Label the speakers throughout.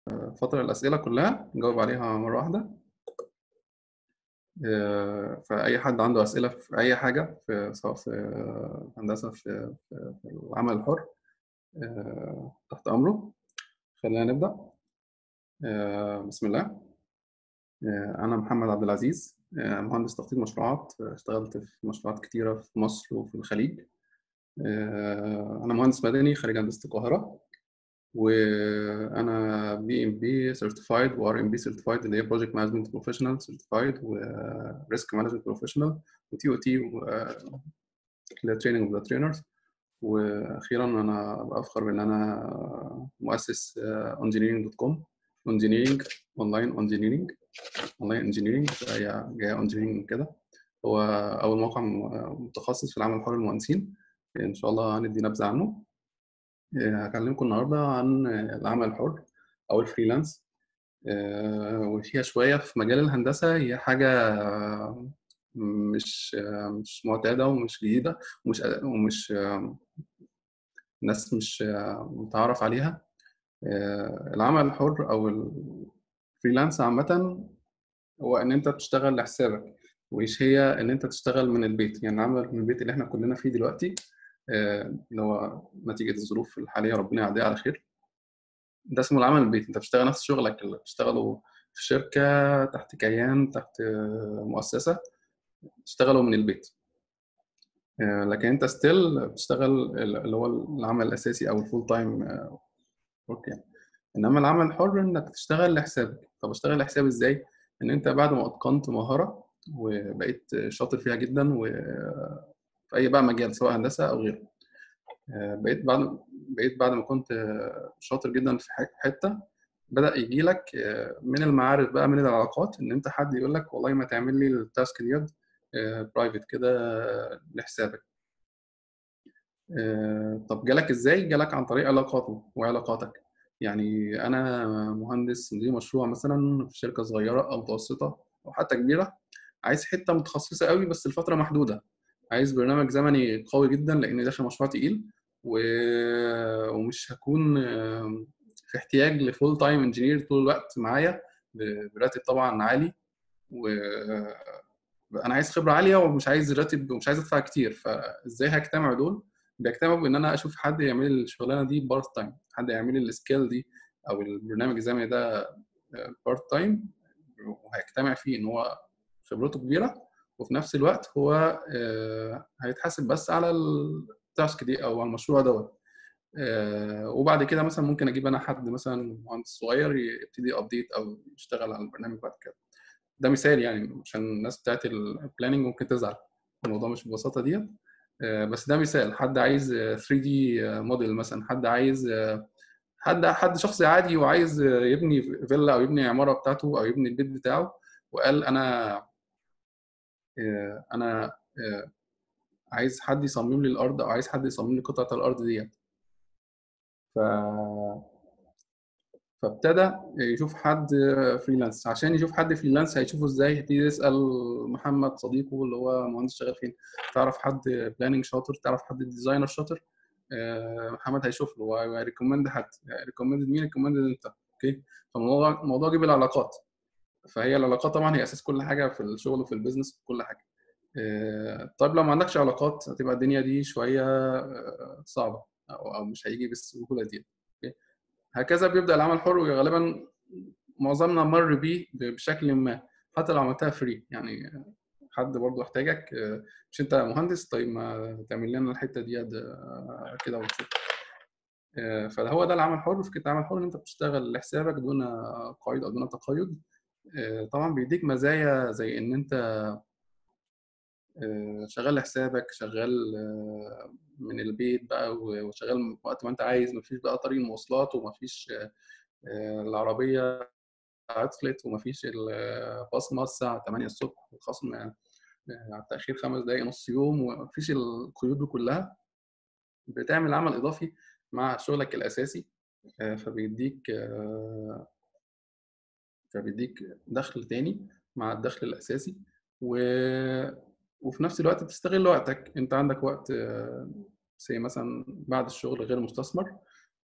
Speaker 1: فترة الأسئلة كلها نجاوب عليها مرة واحدة آه، فأي حد عنده أسئلة في أي حاجة في سواء في هندسة في في في العمل الحر آه، تحت أمره خلينا نبدأ آه، بسم الله آه، أنا محمد عبد العزيز آه، مهندس تخطيط مشروعات آه، اشتغلت في مشروعات كتيرة في مصر وفي الخليج آه، أنا مهندس مدني خريج هندسة القاهرة وانا بي ام بي سيرتيفايد وار ام بي سيرتيفايد اللي هي بروجكت مانجمنت بروفيشنال سيرتيفايد وريسك مانجمنت بروفيشنال وتي او تي اللي تريننج اوف ذا ترينرز واخيرا انا بفخر بان انا مؤسس انجينيرنج دوت كوم انجينيرنج اونلاين انجينيرنج اونلاين انجينيرنج هي جايه انجينيرنج كده هو اول موقع متخصص في العمل الحر للمهندسين ان شاء الله هندي نبذه عنه هكلمكم النهارده عن العمل الحر او الفريلانس وفيها شويه في مجال الهندسه هي حاجه مش مش معتاده ومش جديده ومش ومش ناس مش متعرف عليها العمل الحر او الفريلانس عامه هو ان انت تشتغل لحسابك وإيش هي ان انت تشتغل من البيت يعني العمل من البيت اللي احنا كلنا فيه دلوقتي اللي هو نتيجة الظروف الحالية ربنا يعديها على خير ده اسمه العمل من البيت انت بتشتغل نفس شغلك اللي بتشتغله في شركة تحت كيان تحت مؤسسة تشتغلوا من البيت لكن انت ستيل بتشتغل اللي هو العمل الاساسي او الفول تايم ورك يعني انما العمل الحر انك تشتغل لحسابك طب اشتغل لحسابي ازاي ان انت بعد ما اتقنت مهارة وبقيت شاطر فيها جدا و في اي بقى مجال سواء هندسه او غيره بقيت بعد بقيت بعد ما كنت شاطر جدا في حته بدا يجي لك من المعارف بقى من العلاقات ان انت حد يقول لك والله ما تعمل لي التاسك ديت برايفت كده لحسابك طب جالك ازاي جالك عن طريق علاقاته وعلاقاتك يعني انا مهندس مدير مشروع مثلا في شركه صغيره او متوسطه او حتى كبيره عايز حته متخصصه قوي بس الفتره محدوده عايز برنامج زمني قوي جدا لان داخل مشروع تقيل و... ومش هكون في احتياج لفول تايم انجينير طول الوقت معايا براتب طبعا عالي و انا عايز خبره عاليه ومش عايز راتب ومش عايز ادفع كتير فازاي هجتمع دول بيجتمعوا بان انا اشوف حد يعمل لي الشغلانه دي بارت تايم حد يعمل لي السكيل دي او البرنامج الزمني ده بارت تايم وهيجتمع فيه ان هو خبرته كبيره وفي نفس الوقت هو هيتحاسب بس على التاسك دي او على المشروع دوت وبعد كده مثلا ممكن اجيب انا حد مثلا مهندس صغير يبتدي ابديت او يشتغل على البرنامج بعد كده ده مثال يعني عشان الناس بتاعت البلاننج ممكن تزعل الموضوع مش بالبساطه ديت بس ده مثال حد عايز 3 دي موديل مثلا حد عايز حد حد شخص عادي وعايز يبني فيلا او يبني عماره بتاعته او يبني البيت بتاعه وقال انا انا عايز حد يصمم لي الارض او عايز حد يصمم لي قطعه الارض ديت ف فابتدى يشوف حد فريلانس عشان يشوف حد فريلانس هيشوفه ازاي هيبتدي يسال محمد صديقه اللي هو مهندس شغال فين تعرف حد بلاننج شاطر تعرف حد ديزاينر شاطر محمد هيشوف له وهيريكومند حد ريكومند مين ريكومند انت اوكي فالموضوع الموضوع جه بالعلاقات فهي العلاقات طبعا هي اساس كل حاجه في الشغل وفي البيزنس في كل حاجه طيب لو ما عندكش علاقات هتبقى الدنيا دي شويه صعبه او مش هيجي بالسهوله دي هكذا بيبدا العمل الحر وغالبا معظمنا مر بيه بشكل ما حتى لو عملتها فري يعني حد برضه احتاجك مش انت مهندس طيب ما تعمل لنا الحته دي كده وتشوف فهو ده العمل الحر فكره العمل الحر ان انت بتشتغل لحسابك دون قيد او دون تقيد طبعا بيديك مزايا زي ان انت شغال لحسابك شغال من البيت بقى وشغال وقت ما انت عايز مفيش بقى طريق مواصلات ومفيش العربيه عطلت ومفيش البصمه الساعه 8 الصبح الخصم على التاخير خمس دقائق نص يوم ومفيش القيود دي كلها بتعمل عمل اضافي مع شغلك الاساسي فبيديك فبيديك دخل تاني مع الدخل الاساسي و... وفي نفس الوقت بتستغل وقتك انت عندك وقت زي مثلا بعد الشغل غير مستثمر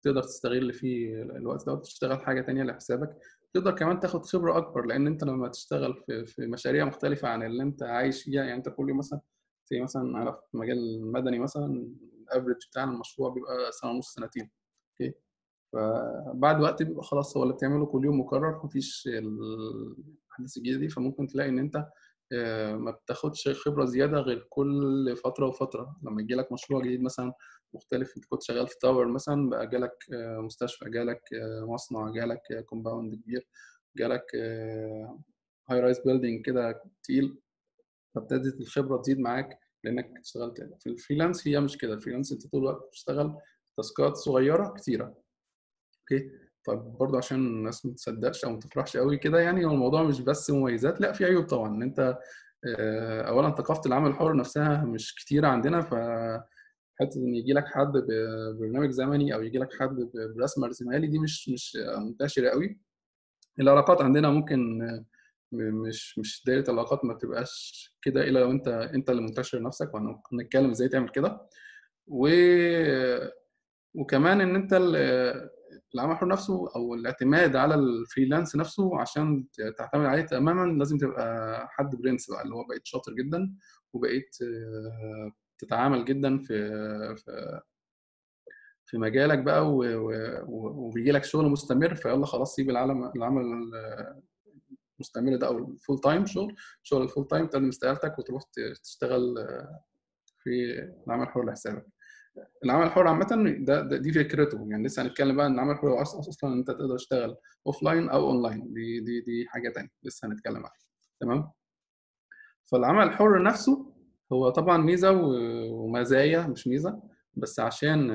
Speaker 1: تقدر تستغل فيه الوقت ده تشتغل حاجه تانية لحسابك تقدر كمان تاخد خبره اكبر لان انت لما تشتغل في في مشاريع مختلفه عن اللي انت عايش فيها يعني انت كل يوم مثلا زي مثلا على في مجال المدني مثلا الافريج بتاع المشروع بيبقى سنه ونص سنتين اوكي فبعد وقت بيبقى خلاص هو اللي بتعمله كل يوم مكرر مفيش الاحداث الجديده دي فممكن تلاقي ان انت ما بتاخدش خبره زياده غير كل فتره وفتره لما يجي لك مشروع جديد مثلا مختلف انت كنت شغال في تاور مثلا بقى جالك مستشفى جالك مصنع جالك كومباوند كبير جالك هاي رايز بيلدينج كده تقيل فابتدت الخبره تزيد معاك لانك اشتغلت في الفريلانس هي مش كده الفريلانس انت طول الوقت بتشتغل تاسكات صغيره كتيره اوكي طيب برضه عشان الناس ما تصدقش او ما تفرحش قوي كده يعني هو الموضوع مش بس مميزات لا في عيوب طبعا ان انت اولا ثقافه العمل الحر نفسها مش كتيره عندنا ف حته ان يجي لك حد ببرنامج زمني او يجي لك حد برسم رسمالي دي مش مش منتشره قوي العلاقات عندنا ممكن مش مش دايره العلاقات ما تبقاش كده الا لو انت انت اللي منتشر نفسك وهنتكلم ازاي تعمل كده و وكمان ان انت العمل الحر نفسه او الاعتماد على الفريلانس نفسه عشان تعتمد عليه تماما لازم تبقى حد برنس بقى اللي هو بقيت شاطر جدا وبقيت تتعامل جدا في في في مجالك بقى وبيجي لك شغل مستمر فيلا خلاص سيب العالم العمل المستمر ده او الفول تايم شغل شغل الفول تايم تقدم استقالتك وتروح تشتغل في العمل الحر لحسابك العمل الحر عامة ده, ده دي فكرته يعني لسه هنتكلم بقى ان العمل الحر اصلا اصلا انت تقدر تشتغل اوف لاين او اون لاين دي دي دي حاجة تانية لسه هنتكلم عليها تمام فالعمل الحر نفسه هو طبعا ميزة ومزايا مش ميزة بس عشان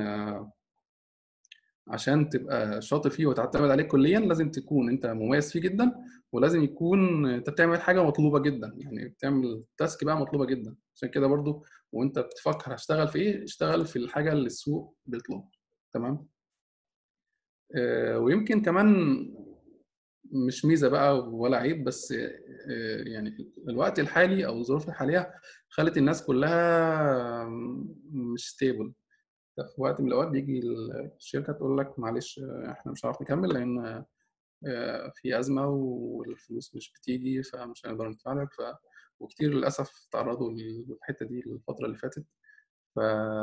Speaker 1: عشان تبقى شاطر فيه وتعتمد عليه كليا لازم تكون انت مميز فيه جدا ولازم يكون انت بتعمل حاجه مطلوبه جدا يعني بتعمل تاسك بقى مطلوبه جدا عشان كده برضو وانت بتفكر هشتغل في ايه اشتغل في الحاجه اللي السوق بيطلبها تمام آه ويمكن كمان مش ميزه بقى ولا عيب بس آه يعني الوقت الحالي او الظروف الحاليه خلت الناس كلها مش ستيبل في وقت من الاوقات بيجي الشركه تقول لك معلش احنا مش هنعرف نكمل لان في ازمه والفلوس مش بتيجي فمش هنقدر ندفع لك ف وكتير للاسف تعرضوا للحته دي الفتره اللي فاتت ف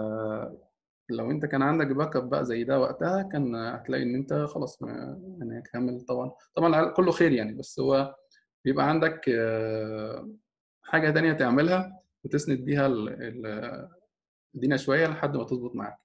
Speaker 1: لو انت كان عندك باك اب بقى زي ده وقتها كان هتلاقي ان انت خلاص يعني هكمل طبعا طبعا كله خير يعني بس هو بيبقى عندك حاجه تانية تعملها وتسند بيها الدنيا شويه لحد ما تظبط معاك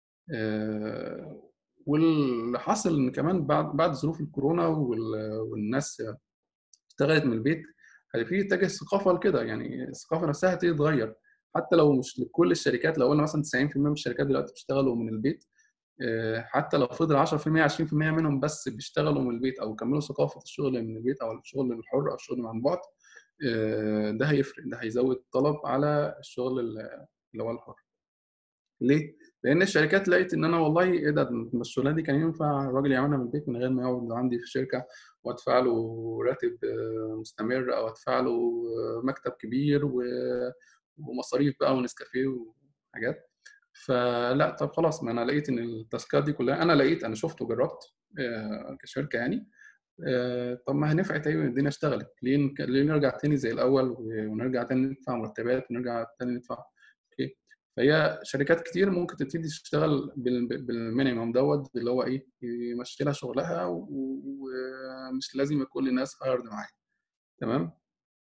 Speaker 1: أه واللي حصل ان كمان بعد بعد ظروف الكورونا والناس اشتغلت من البيت هيبتدي تتجه الثقافه لكده يعني الثقافه نفسها هتبتدي تتغير حتى لو مش لكل الشركات لو قلنا مثلا 90% من الشركات دلوقتي بيشتغلوا من البيت أه حتى لو فضل 10% 20% منهم بس بيشتغلوا من البيت او كملوا ثقافه الشغل من البيت او الشغل الحر او الشغل عن بعد أه ده هيفرق ده هيزود الطلب على الشغل اللي هو الحر ليه؟ لان الشركات لقيت ان انا والله ايه ده الشغلانه دي كان ينفع الراجل يعملها من البيت من غير ما يقعد عندي في الشركه وادفع له راتب مستمر او ادفع له مكتب كبير ومصاريف بقى ونسكافيه وحاجات فلا طب خلاص ما انا لقيت ان التاسكات دي كلها انا لقيت انا شفت وجربت كشركه يعني طب ما هنفعت ايوه الدنيا اشتغلت ليه ليه نرجع تاني زي الاول ونرجع تاني ندفع مرتبات ونرجع تاني ندفع اوكي فهي شركات كتير ممكن تبتدي تشتغل بالمينيمم دوت اللي هو ايه يمشي لها شغلها ومش لازم كل الناس هارد معايا تمام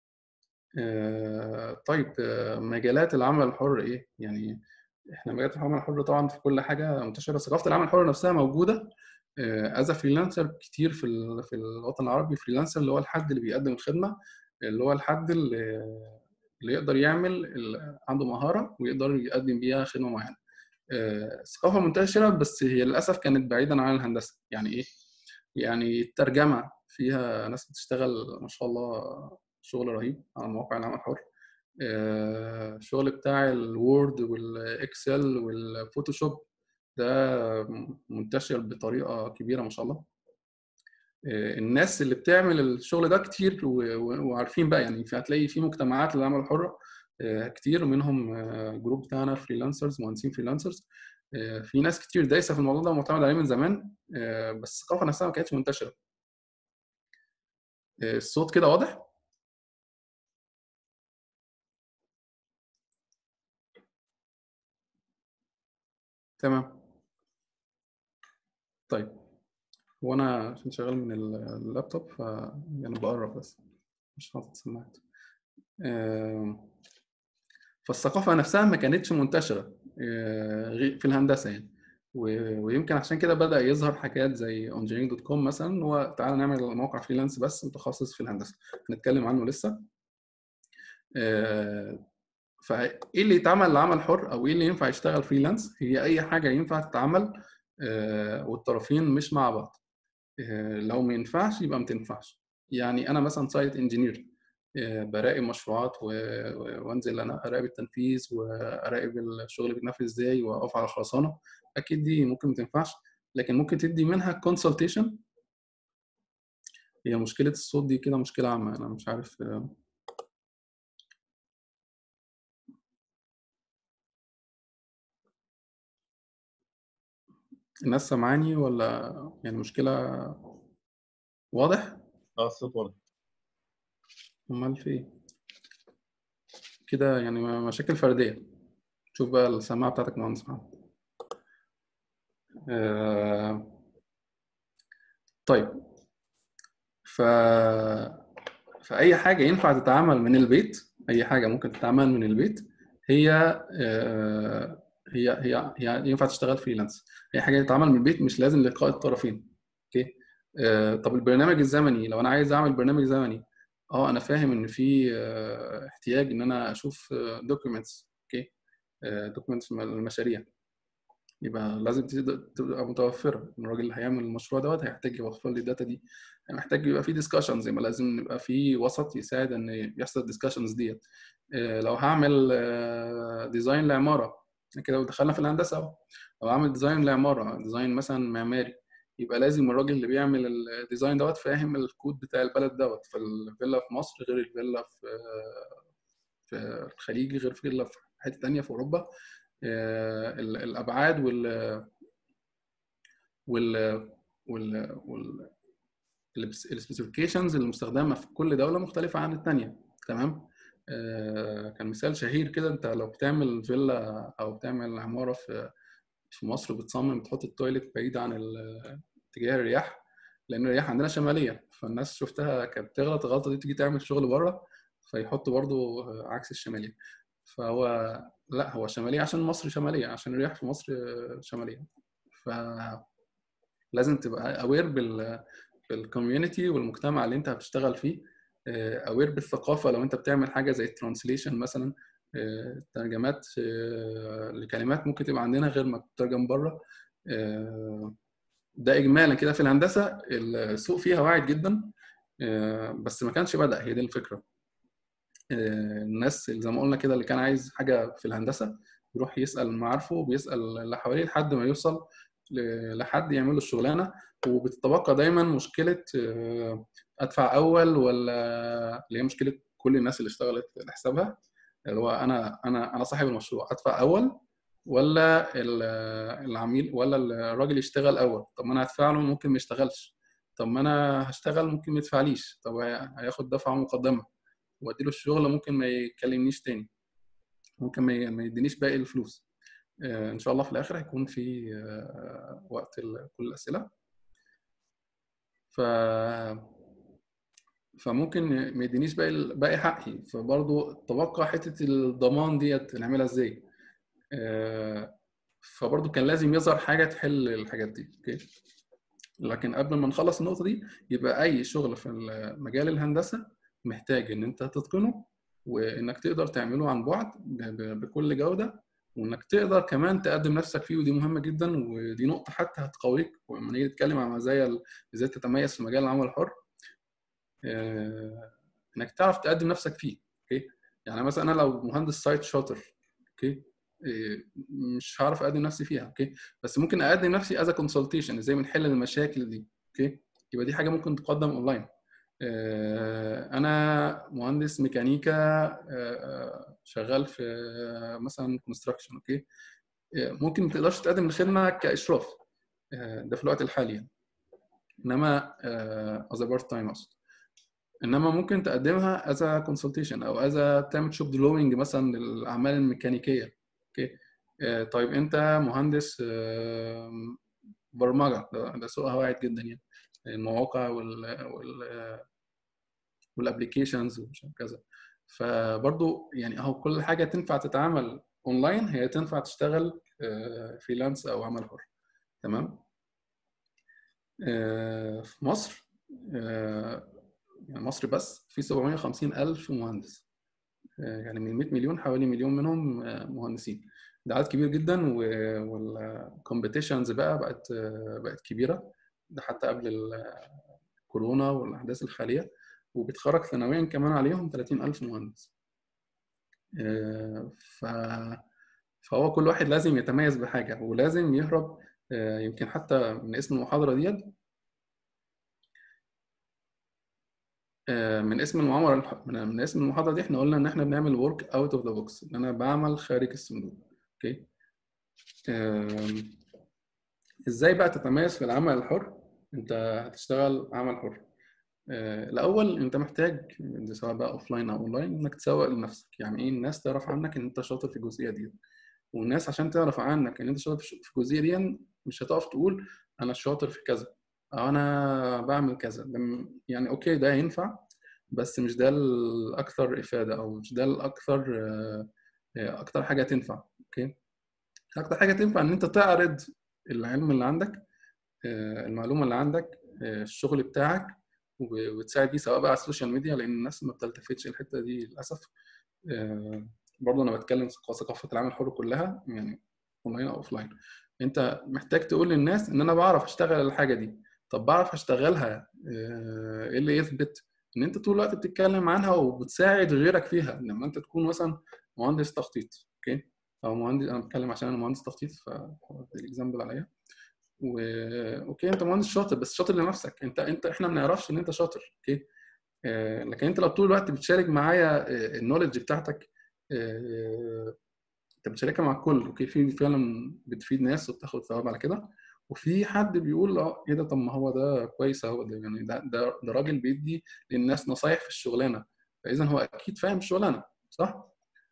Speaker 1: آه طيب آه مجالات العمل الحر ايه يعني احنا مجالات العمل الحر طبعا في كل حاجه منتشره ثقافه العمل الحر نفسها موجوده از فريلانسر كتير في في الوطن العربي فريلانسر اللي هو الحد اللي بيقدم الخدمه اللي هو الحد اللي اللي يقدر يعمل عنده مهاره ويقدر يقدم بيها خدمه معينه. ثقافه منتشره بس هي للاسف كانت بعيدا عن الهندسه، يعني ايه؟ يعني الترجمه فيها ناس بتشتغل ما شاء الله شغل رهيب على مواقع العمل الحر. الشغل بتاع الوورد والاكسل والفوتوشوب ده منتشر بطريقه كبيره ما شاء الله. الناس اللي بتعمل الشغل ده كتير وعارفين بقى يعني هتلاقي في مجتمعات للعمل الحر كتير منهم جروب بتاعنا فريلانسرز مهندسين فريلانسرز آه، في ناس كتير دايسه في الموضوع ده ومعتمد عليه من زمان آه، بس الثقافه نفسها ما كانتش منتشره آه، الصوت كده واضح تمام طيب هو انا عشان شغال من اللابتوب ف يعني بقرب بس مش حاطط سماعات آم، فالثقافة نفسها ما كانتش منتشرة آه، غي- في الهندسة يعني و- ويمكن عشان كده بدأ يظهر حاجات زي engineering دوت كوم مثلا هو تعالى نعمل موقع فريلانس بس متخصص في الهندسة هنتكلم عنه لسه آه، فايه اللي يتعمل لعمل حر او ايه اللي ينفع يشتغل فريلانس هي اي حاجة ينفع تتعمل آه، والطرفين مش مع بعض آه، لو ما ينفعش يبقى ما تنفعش يعني انا مثلا سايت انجينير براقب مشروعات و- و- وانزل انا اراقب التنفيذ واراقب الشغل بيتنفذ ازاي واقف على الخرسانه اكيد دي ممكن ما تنفعش لكن ممكن تدي منها كونسلتيشن هي مشكله الصوت دي كده مشكله عامه انا مش عارف آه، الناس سامعاني ولا يعني مشكله واضح
Speaker 2: اه الصوت واضح
Speaker 1: امال في ايه كده يعني مشاكل فرديه شوف بقى السماعه بتاعتك مهندس محمد آه، طيب ف فأي حاجة ينفع تتعمل من البيت أي حاجة ممكن تتعمل من البيت هي آه، هي هي هي ينفع تشتغل فريلانس أي حاجة تتعمل من البيت مش لازم لقاء الطرفين أوكي آه، طب البرنامج الزمني لو أنا عايز أعمل برنامج زمني أه أنا فاهم إن في آه، احتياج إن أنا أشوف دوكيومنتس أوكي دوكيومنتس المشاريع يبقى لازم تبقى تبقى متوفره الراجل اللي هيعمل المشروع دوت هيحتاج يوفر لي الداتا دي محتاج يبقى في ديسكشنز يبقى لازم يبقى في وسط يساعد ان يحصل الديسكشنز ديت آه، لو هعمل ديزاين لعماره كده دخلنا في الهندسه اهو لو هعمل ديزاين لعماره ديزاين مثلا معماري يبقى لازم الراجل اللي بيعمل الديزاين دوت فاهم الكود بتاع البلد دوت فالفيلا في مصر غير الفيلا في في الخليج غير فيلا في حته تانيه في اوروبا آه، ال- الابعاد وال وال وال وال السبيسيفيكيشنز المستخدمه في كل دوله مختلفه عن الثانيه تمام آه، كان مثال شهير كده انت لو بتعمل فيلا او بتعمل عماره في في مصر بتصمم تحط التويليت بعيد عن ال- اتجاه الرياح لان الرياح عندنا شماليه فالناس شفتها كانت بتغلط الغلطه دي تيجي تعمل شغل بره فيحطوا برضو عكس الشماليه فهو لا هو شماليه عشان مصر شماليه عشان الرياح في مصر شماليه ف لازم تبقى اوير بال بالكوميونتي والمجتمع اللي انت هتشتغل فيه اوير بالثقافه لو انت بتعمل حاجه زي الترانسليشن مثلا آه، ترجمات آه، لكلمات ممكن تبقى عندنا غير ما تترجم بره آه، ده اجمالا كده في الهندسه السوق فيها واعد جدا آه، بس ما كانش بدا هي دي الفكره آه، الناس اللي زي ما قلنا كده اللي كان عايز حاجه في الهندسه يروح يسال معارفه وبيسال اللي حواليه لحد ما يوصل ل- لحد يعمل له الشغلانه وبتتبقى دايما مشكله آه، ادفع اول ولا اللي هي مشكله كل الناس اللي اشتغلت لحسابها اللي هو انا انا انا صاحب المشروع ادفع اول ولا ال- العميل ولا الراجل يشتغل اول طب ما انا هدفع له ممكن ما يشتغلش طب ما انا هشتغل ممكن ما يدفعليش طب هي- هياخد دفعه مقدمه واديله الشغل ممكن ما يكلمنيش تاني ممكن ما ي- ما يدينيش باقي الفلوس آه، ان شاء الله في الاخر هيكون في آه، وقت ال- كل الاسئله ف فممكن ما يدينيش باقي ال- باقي حقي فبرضه تبقى حته الضمان ديت نعملها ازاي آه، فبرضه كان لازم يظهر حاجه تحل الحاجات دي اوكي لكن قبل ما نخلص النقطه دي يبقى اي شغل في مجال الهندسه محتاج ان انت تتقنه وانك تقدر تعمله عن بعد ب- ب- بكل جوده وانك تقدر كمان تقدم نفسك فيه ودي مهمه جدا ودي نقطه حتى هتقويك ولما نيجي نتكلم عن مزايا ال- ازاي تتميز في مجال العمل الحر آه، انك تعرف تقدم نفسك فيه اوكي يعني مثلا انا لو مهندس سايت شاطر اوكي إيه، مش هعرف اقدم نفسي فيها اوكي بس ممكن اقدم نفسي از كونسلتيشن ازاي بنحل المشاكل دي اوكي يبقى دي حاجه ممكن تقدم اونلاين آه، انا مهندس ميكانيكا آه، آه، شغال في آه، مثلا كونستراكشن اوكي ممكن ما تقدرش تقدم الخدمه كاشراف ده في الوقت الحالي يعني. انما از بارت تايم اقصد انما ممكن تقدمها از كونسلتيشن او از تعمل شوب دروينج مثلا للاعمال الميكانيكيه اوكي طيب انت مهندس برمجه ده سوقها واعد جدا يعني المواقع وال وال والابلكيشنز وكذا فبرضه يعني اهو كل حاجه تنفع تتعمل اونلاين هي تنفع تشتغل فريلانس او عمل حر تمام في مصر يعني مصر بس في 750 ألف مهندس يعني من 100 مليون حوالي مليون منهم مهندسين ده عدد كبير جدا والكومبيتيشنز بقى بقت بقت كبيره ده حتى قبل الكورونا والاحداث الحاليه وبيتخرج سنويا كمان عليهم 30 ألف مهندس ف فهو كل واحد لازم يتميز بحاجه ولازم يهرب يمكن حتى من اسم المحاضره ديت من اسم المعمر من اسم المحاضره دي احنا قلنا ان احنا بنعمل ورك اوت اوف ذا بوكس ان انا بعمل خارج الصندوق اوكي ازاي بقى تتميز في العمل الحر انت هتشتغل عمل حر الاول انت محتاج سواء بقى اوف لاين او اونلاين انك تسوق لنفسك يعني ايه الناس تعرف عنك ان انت شاطر في الجزئيه دي والناس عشان تعرف عنك ان انت شاطر في الجزئيه دي مش هتقف تقول انا شاطر في كذا او انا بعمل كذا يعني اوكي ده ينفع بس مش ده الاكثر افاده او مش ده الاكثر اكتر حاجه تنفع اوكي اكتر حاجه تنفع ان انت تعرض العلم اللي عندك المعلومه اللي عندك الشغل بتاعك وتساعد بيه سواء بقى على السوشيال ميديا لان الناس ما بتلتفتش الحته دي للاسف برضه انا بتكلم ثقافه العمل الحر كلها يعني اونلاين او اوف لاين انت محتاج تقول للناس ان انا بعرف اشتغل الحاجه دي طب بعرف اشتغلها ايه اللي يثبت ان انت طول الوقت بتتكلم عنها وبتساعد غيرك فيها لما انت تكون مثلا مهندس تخطيط اوكي او مهندس انا بتكلم عشان انا مهندس تخطيط فالاكزامبل عليا و اوكي انت مهندس شاطر بس شاطر لنفسك انت انت احنا ما نعرفش ان انت شاطر اوكي آه لكن انت لو طول الوقت بتشارك معايا النولج بتاعتك آه انت بتشاركها مع الكل اوكي في فعلا بتفيد ناس وبتاخد ثواب على كده وفي حد بيقول اه ايه ده طب ما هو ده كويس اهو ده يعني ده ده ده راجل بيدي للناس نصايح في الشغلانه فاذا هو اكيد فاهم الشغلانه صح؟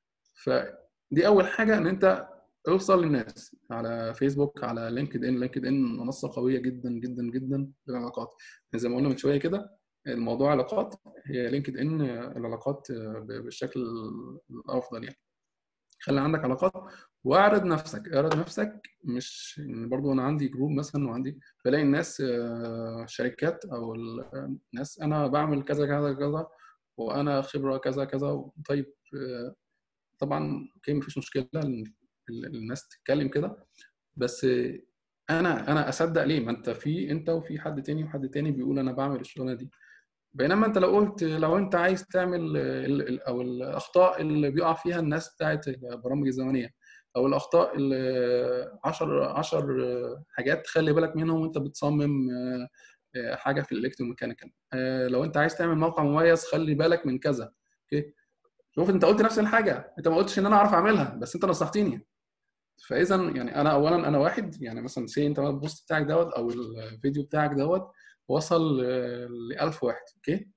Speaker 1: فدي اول حاجه ان انت اوصل للناس على فيسبوك على لينكد ان لينكد ان منصه قويه جدا جدا جدا للعلاقات زي ما قلنا من شويه كده الموضوع علاقات هي لينكد ان العلاقات بالشكل الافضل يعني خلي عندك علاقات واعرض نفسك اعرض نفسك مش برضو انا عندي جروب مثلا وعندي بلاقي الناس شركات او الناس انا بعمل كذا كذا كذا وانا خبره كذا كذا طيب طبعا اوكي مفيش مشكله الناس تتكلم كده بس انا انا اصدق ليه ما انت في انت وفي حد تاني وحد تاني بيقول انا بعمل الشغلانه دي بينما انت لو قلت لو انت عايز تعمل او الاخطاء اللي بيقع فيها الناس بتاعت البرامج الزمنيه او الاخطاء اللي 10 10 حاجات تخلي بالك منهم وانت بتصمم حاجه في الالكتروميكانيكال لو انت عايز تعمل موقع مميز خلي بالك من كذا اوكي شوف انت قلت نفس الحاجه انت ما قلتش ان انا اعرف اعملها بس انت نصحتني فاذا يعني انا اولا انا واحد يعني مثلا سي انت البوست بتاعك دوت او الفيديو بتاعك دوت وصل ل 1000 واحد اوكي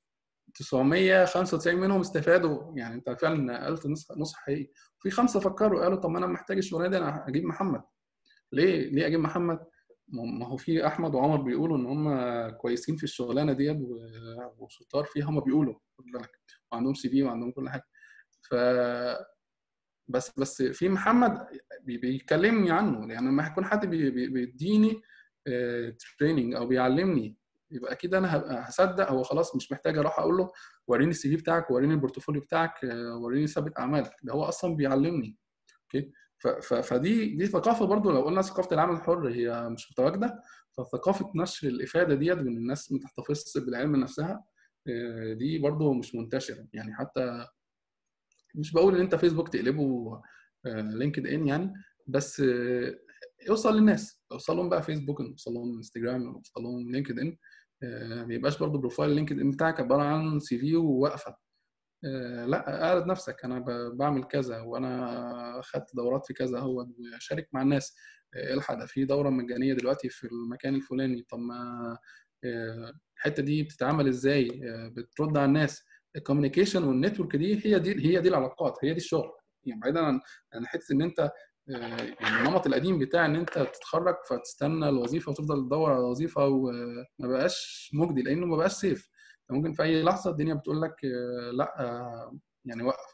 Speaker 1: 995 منهم استفادوا يعني انت فعلا نقلت نصح نصح حقيقي في خمسه فكروا قالوا طب ما انا محتاج الشغلانه دي انا اجيب محمد ليه ليه اجيب محمد ما هو في احمد وعمر بيقولوا ان هم كويسين في الشغلانه ديت وشطار فيها هم بيقولوا خد بالك وعندهم سي في وعندهم كل حاجه ف بس بس في محمد بيكلمني عنه يعني لما يكون حد بيديني تريننج او بيعلمني يبقى اكيد انا هصدق هو خلاص مش محتاج اروح اقول له وريني السي في بتاعك وريني البورتفوليو بتاعك وريني سابق اعمالك ده هو اصلا بيعلمني اوكي فدي دي ثقافه برضو لو قلنا ثقافه العمل الحر هي مش متواجده فثقافه نشر الافاده ديت وان الناس ما تحتفظش بالعلم نفسها دي برضو مش منتشره يعني حتى مش بقول ان انت فيسبوك تقلبه لينكد ان يعني بس اوصل للناس اوصل لهم بقى فيسبوك اوصل لهم انستجرام اوصل لهم لينكد ان ما يبقاش برضو بروفايل لينكد ان بتاعك عباره عن سي في وواقفه آه، لا اعرض نفسك انا ب- بعمل كذا وانا خدت دورات في كذا هو وشارك مع الناس آه، الحق ده في دوره مجانيه دلوقتي في المكان الفلاني طب ما آه، الحته دي بتتعمل ازاي آه، بترد على الناس الكوميونيكيشن والنتورك دي هي دي هي دي العلاقات هي دي الشغل يعني بعيدا عن عن حته ان انت آه، يعني النمط القديم بتاع ان انت تتخرج فتستنى الوظيفه وتفضل تدور على وظيفه وما بقاش مجدي لانه ما بقاش سيف ممكن في اي لحظه الدنيا بتقول لك آه، لا آه، يعني وقف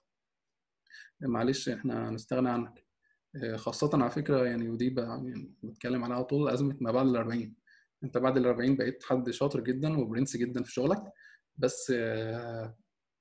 Speaker 1: معلش احنا هنستغنى عنك آه، خاصة على فكرة يعني ودي بقى يعني بتكلم عليها على طول أزمة ما بعد ال 40 أنت بعد ال 40 بقيت حد شاطر جدا وبرنس جدا في شغلك بس آه،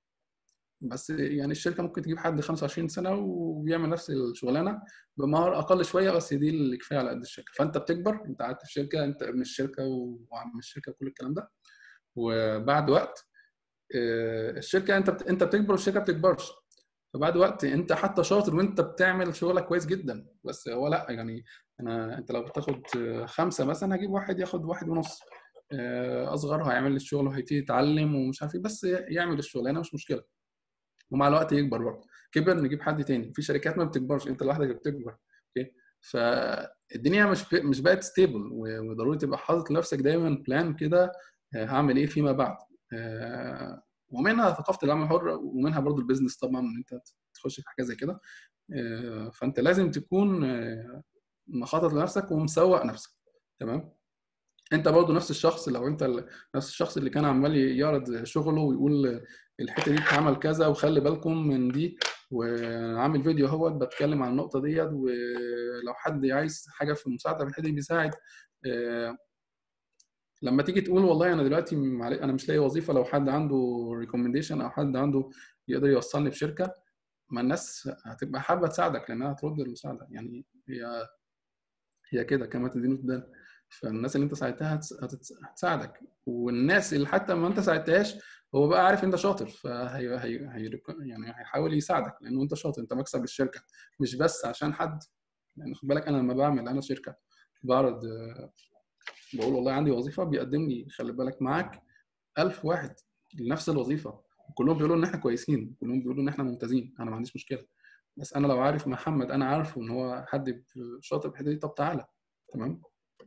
Speaker 1: بس يعني الشركة ممكن تجيب حد 25 سنة وبيعمل نفس الشغلانة بمهارة أقل شوية بس دي اللي كفاية على قد الشركة فأنت بتكبر أنت قعدت في شركة أنت ابن الشركة وعم الشركة وكل الكلام ده وبعد وقت آه، الشركه انت بت... انت بتكبر والشركه بتكبرش فبعد وقت انت حتى شاطر وانت بتعمل شغلك كويس جدا بس هو لا يعني انا انت لو بتاخد آه، خمسه مثلا هجيب واحد ياخد واحد ونص آه، اصغر هيعمل لي الشغل وهيبتدي يتعلم ومش عارف ايه بس يعمل الشغلانه مش مشكله ومع الوقت يكبر برضه كبر نجيب حد تاني في شركات ما بتكبرش انت لوحدك اللي بتكبر اوكي فالدنيا مش ب... مش بقت ستيبل وضروري تبقى حاطط لنفسك دايما بلان كده آه، هعمل ايه فيما بعد آه، ومنها ثقافه العمل الحر ومنها برضو البيزنس طبعا ان انت تخش في حاجه زي كده آه، فانت لازم تكون آه، مخطط لنفسك ومسوق نفسك تمام انت برضو نفس الشخص لو انت ال- نفس الشخص اللي كان عمال يعرض شغله ويقول الحته دي بتتعمل كذا وخلي بالكم من دي وعامل فيديو اهوت بتكلم عن النقطه ديت ولو حد عايز حاجه في المساعده في الحته دي بيساعد آه، لما تيجي تقول والله انا دلوقتي معل- انا مش لاقي وظيفه لو حد عنده ريكومنديشن او حد عنده يقدر يوصلني بشركه ما الناس هتبقى حابه تساعدك لانها هترد المساعده يعني هي هي كده كما تدين تدان فالناس اللي انت ساعدتها هتس- هتتس- هتساعدك والناس اللي حتى ما انت ساعدتهاش هو بقى عارف انت شاطر فهي هي هي يعني هيحاول يساعدك لانه انت شاطر انت مكسب للشركه مش بس عشان حد يعني خد بالك انا لما بعمل انا شركه بعرض آه، بقول والله عندي وظيفه بيقدم لي خلي بالك معاك 1000 واحد لنفس الوظيفه كلهم بيقولوا ان احنا كويسين كلهم بيقولوا ان احنا ممتازين انا ما عنديش مشكله بس انا لو عارف محمد انا عارفه ان هو حد شاطر في الحته دي طب تعالى تمام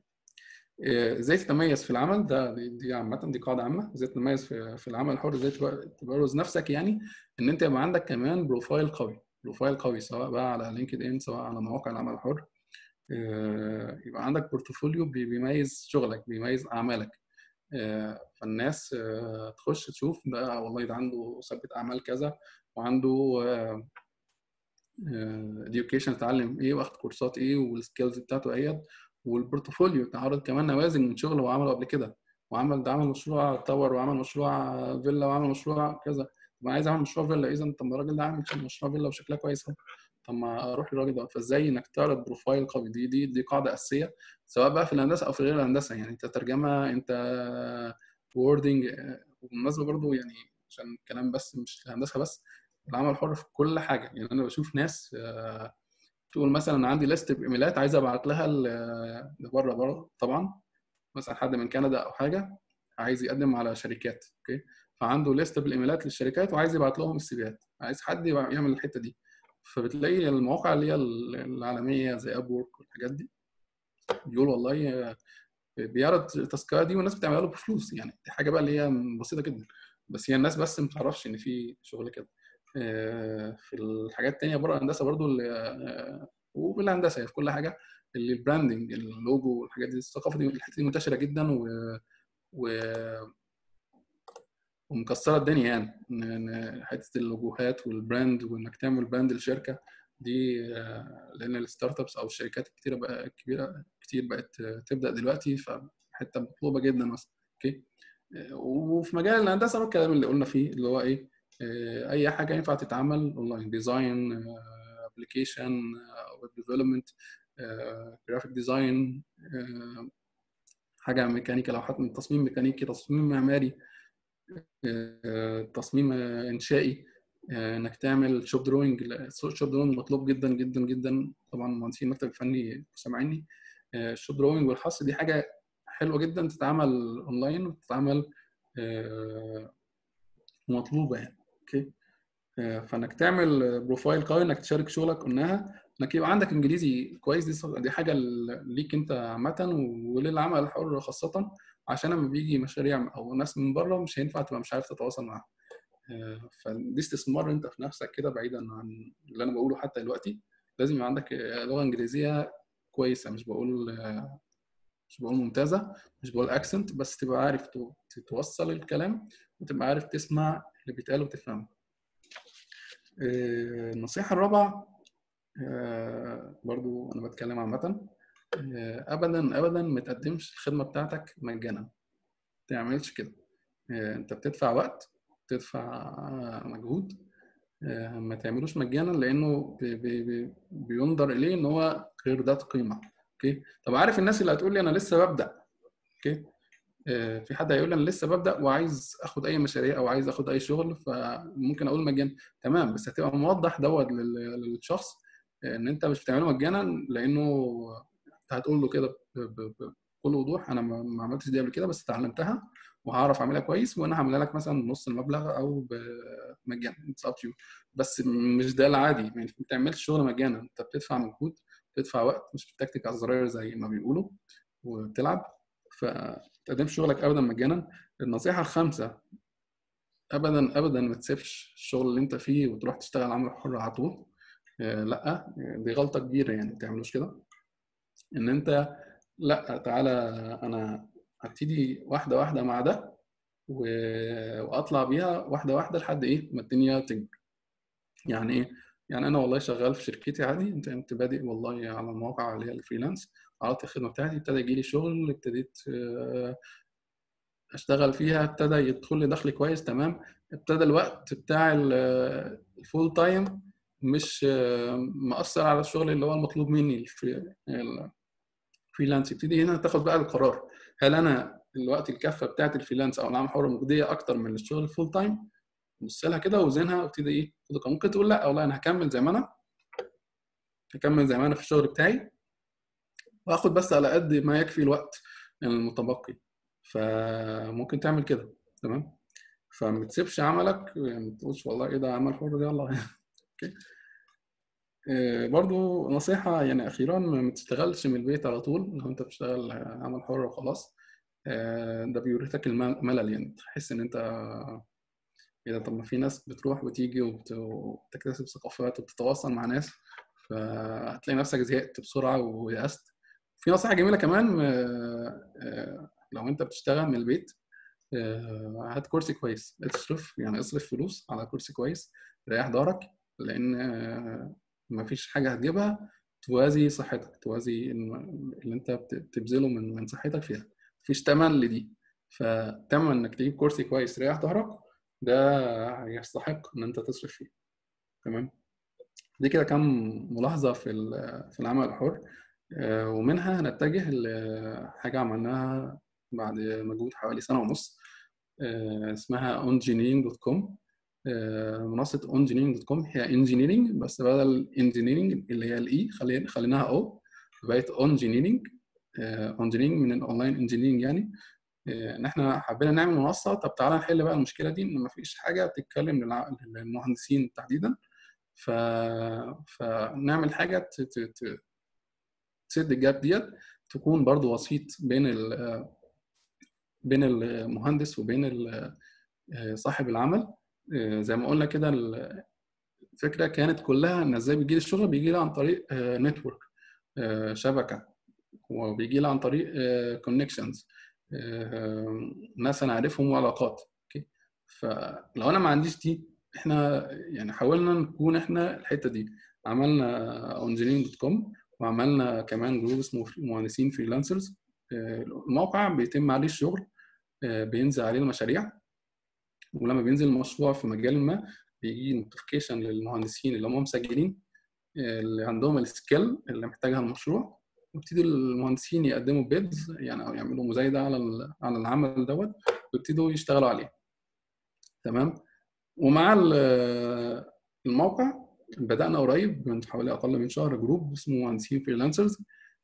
Speaker 1: إيه، ازاي تتميز في العمل ده دي دي عامه دي قاعده عامه ازاي تتميز في في العمل الحر ازاي تبر- تبرز نفسك يعني ان انت يبقى عندك كمان بروفايل قوي بروفايل قوي سواء بقى على لينكد ان سواء على مواقع العمل الحر إيه، يبقى عندك بورتفوليو بي- بيميز شغلك بيميز اعمالك آه، فالناس آه، تخش تشوف ده والله ده عنده ثبت اعمال كذا وعنده اديوكيشن اتعلم ايه واخد كورسات ايه والسكيلز بتاعته ايه والبورتفوليو تعرض كمان نوازل من شغل هو عمله قبل كده وعمل ده عمل مشروع تاور وعمل مشروع فيلا وعمل مشروع كذا طب انا عايز اعمل مشروع فيلا اذا طب ما الراجل ده عامل مشروع فيلا وشكلها كويس اهو طب ما اروح للراجل ده فازاي انك تعرض بروفايل قوي دي دي دي قاعده اساسيه سواء بقى في الهندسه او في غير الهندسه يعني انت ترجمه انت ووردنج وبالمناسبه برضو يعني عشان الكلام بس مش الهندسه بس العمل الحر في كل حاجه يعني انا بشوف ناس آه، تقول مثلا انا عندي ليست بايميلات عايز ابعت لها ل- لبره بره طبعا مثلا حد من كندا او حاجه عايز يقدم على شركات اوكي فعنده ليست بالايميلات للشركات وعايز يبعت لهم السيفيات عايز حد يبع- يعمل الحته دي فبتلاقي المواقع اللي هي العالميه زي اب وورك والحاجات دي بيقول والله آه، بيعرض التاسكات دي والناس بتعملها له بفلوس يعني دي حاجه بقى اللي هي بسيطه جدا بس هي الناس بس ما تعرفش ان في شغل كده آه، في الحاجات التانية بره الهندسه برضو اللي آه، وبالهندسه في كل حاجه اللي البراندنج اللوجو والحاجات دي الثقافه دي الحته دي منتشره جدا و, و... ومكسره الدنيا يعني إن- إن حته اللوجوهات والبراند وانك تعمل براند لشركه دي آه، لان الستارت ابس او الشركات الكتيره بقى الكبيره كتير بقت آه، تبدا دلوقتي فحته مطلوبه جدا مثلا اوكي آه، وفي مجال الهندسه بقى الكلام اللي قلنا فيه اللي هو ايه آه، اي حاجه ينفع تتعمل اونلاين ديزاين ابلكيشن ويب ديفلوبمنت جرافيك ديزاين حاجه ميكانيكا لو حد من تصميم ميكانيكي تصميم معماري آه، تصميم آه، انشائي آه، انك تعمل شوب دروينج الشوب دروينج مطلوب جدا جدا جدا طبعا مهندسين المكتب الفني سامعيني آه، الشوب دروينج والحصر دي حاجه حلوه جدا تتعمل اونلاين وتتعمل آه، مطلوبه يعني اوكي آه، فانك تعمل بروفايل قوي انك تشارك شغلك قلناها انك يبقى عندك انجليزي كويس دي ص- دي حاجه ل- ليك انت عامه وللعمل الحر خاصه عشان لما بيجي مشاريع او ناس من بره مش هينفع تبقى مش عارف تتواصل معاهم آه، فدي استثمار انت في نفسك كده بعيدا عن اللي انا بقوله حتى دلوقتي لازم يبقى عندك آه، لغه انجليزيه كويسه مش بقول آه، مش بقول ممتازه مش بقول اكسنت بس تبقى عارف تو- توصل الكلام وتبقى عارف تسمع اللي بيتقال وتفهمه آه، النصيحه الرابعه آه، برضو انا بتكلم عامه آه، ابدا ابدا ما تقدمش الخدمه بتاعتك مجانا ما تعملش كده آه، انت بتدفع وقت بتدفع آه، مجهود آه، ما تعملوش مجانا لانه بي بي بي بينظر اليه ان هو غير ذات قيمه اوكي طب عارف الناس اللي هتقول لي انا لسه ببدا اوكي آه، في حد هيقول لي انا لسه ببدا وعايز اخد اي مشاريع او عايز اخد اي شغل فممكن اقول مجانا تمام بس هتبقى موضح دوت لل- للشخص ان انت مش بتعمله مجانا لانه انت هتقول له كده ب- ب- بكل وضوح انا ما ما عملتش دي قبل كده بس اتعلمتها وهعرف اعملها كويس وانا هعملها لك مثلا نص المبلغ او مجانا اتس اب يو بس مش ده العادي ما بتعملش شغل مجانا انت بتدفع مجهود بتدفع وقت مش بتكتك على الزراير زي ما بيقولوا وبتلعب فما تقدمش شغلك ابدا مجانا النصيحه الخامسه ابدا ابدا ما تسيبش الشغل اللي انت فيه وتروح تشتغل عمل حر على طول آه، لا دي غلطه كبيره يعني ما تعملوش كده ان انت لا تعالى انا هبتدي واحده واحده مع ده و- واطلع بيها واحده واحده لحد ايه ما الدنيا تكبر يعني ايه يعني انا والله شغال في شركتي عادي انت انت بادئ والله على المواقع اللي هي الفريلانس عرضت الخدمه بتاعتي ابتدى يجي لي شغل ابتديت آه، اشتغل فيها ابتدى يدخل لي دخل كويس تمام ابتدى الوقت بتاع ال- الفول تايم مش آه، مأثر على الشغل اللي هو المطلوب مني الفري- الفريلانس يبتدي هنا تاخد بقى القرار هل انا الوقت الكفه بتاعت الفريلانس او العمل الحر مجديه اكتر من الشغل الفول تايم بص لها كده وزنها وابتدي ايه خد القرار. ممكن تقول لا والله انا هكمل زي ما انا هكمل زي ما انا في الشغل بتاعي واخد بس على قد ما يكفي الوقت المتبقي فممكن تعمل كده تمام فما تسيبش عملك يعني ما تقولش والله ايه ده عمل حر ده يلا اوكي آه، برضو نصيحة يعني أخيرا ما تشتغلش من البيت على طول لو أنت بتشتغل عمل حر وخلاص آه، ده بيورثك الملل يعني تحس إن أنت إيه ده طب ما في ناس بتروح وتيجي وبت- وبتكتسب ثقافات وبتتواصل مع ناس فهتلاقي نفسك زهقت بسرعة ويأست في نصيحة جميلة كمان آه، آه، لو أنت بتشتغل من البيت آه، هات كرسي كويس اصرف يعني اصرف فلوس على كرسي كويس ريح ظهرك لان آه، مفيش حاجه هتجيبها توازي صحتك توازي الم- اللي انت بت- بتبذله من من صحتك فيها مفيش تمن لدي فتمن انك تجيب كرسي كويس تريح ظهرك ده يستحق ان انت تصرف فيه تمام دي كده كام ملاحظه في ال- في العمل الحر آه، ومنها هنتجه لحاجه عملناها بعد مجهود حوالي سنه ونص آه، اسمها engineering.com آه، منصة engineering.com هي engineering بس بدل engineering اللي هي الاي خلينا خليناها او بقت engineering آه، engineering من الاونلاين engineering يعني آه، ان احنا حبينا نعمل منصة طب تعالى نحل بقى المشكلة دي ان مفيش حاجة بتتكلم للع- للمهندسين تحديدا ف... فنعمل حاجة ت... ت... ت... تسد الجاب ديت تكون برضو وسيط بين ال... بين المهندس وبين ال... صاحب العمل آه، زي ما قلنا كده الفكره كانت كلها ان ازاي بيجي لي الشغل بيجي لي عن طريق نتورك شبكه وبيجي لي عن طريق كونكشنز ناس انا عارفهم وعلاقات اوكي فلو انا ما عنديش دي احنا يعني حاولنا نكون احنا الحته دي عملنا انجينيرنج دوت كوم وعملنا كمان جروب اسمه مهندسين فريلانسرز الموقع بيتم عليه الشغل آه، بينزل عليه المشاريع ولما بينزل المشروع في مجال ما بيجي نوتيفيكيشن للمهندسين اللي هم مسجلين آه، اللي عندهم السكيل اللي محتاجها المشروع ويبتدوا المهندسين يقدموا بيدز يعني او يعملوا مزايده على ال- على العمل دوت ويبتدوا يشتغلوا عليه تمام ومع ال- الموقع بدأنا قريب من حوالي أقل من شهر جروب اسمه مهندسين فريلانسرز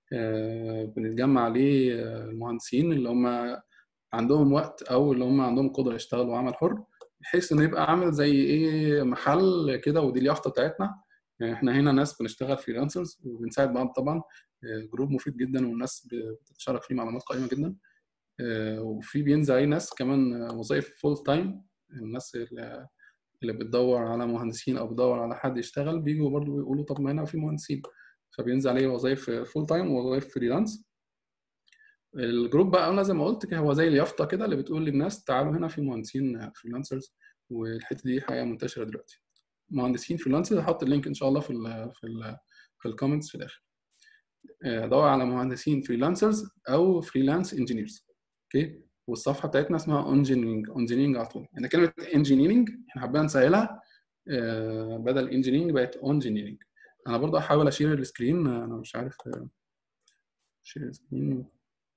Speaker 1: بنتجمع عليه آه، المهندسين اللي هم عندهم وقت أو اللي هم عندهم قدرة يشتغلوا عمل حر بحيث انه يبقى عامل زي ايه محل كده ودي اليافطه بتاعتنا يعني احنا هنا ناس بنشتغل فريلانسرز وبنساعد بعض طبعا آه، جروب مفيد جدا والناس بتتشارك فيه معلومات قيمه جدا آه، وفي بينزل عليه ناس كمان آه، وظائف فول تايم الناس اللي اللي بتدور على مهندسين او بتدور على حد يشتغل بيجوا برضو يقولوا طب ما هنا في مهندسين فبينزل عليه وظائف فول تايم ووظائف فريلانس الجروب بقى انا زي ما قلت هو زي اليافطه كده اللي بتقول للناس تعالوا هنا في مهندسين فريلانسرز والحته دي حقيقه منتشره دلوقتي مهندسين فريلانسرز هحط اللينك ان شاء الله في ال في ال في الكومنتس في الاخر آه، دور على مهندسين فريلانسرز او فريلانس انجينيرز اوكي والصفحه بتاعتنا اسمها انجينيرنج انجينيرنج على طول يعني كلمه انجينيرنج احنا حابين نسهلها آه، بدل انجينيرنج بقت انجينيرنج انا برضه هحاول اشير السكرين انا مش عارف شير السكرين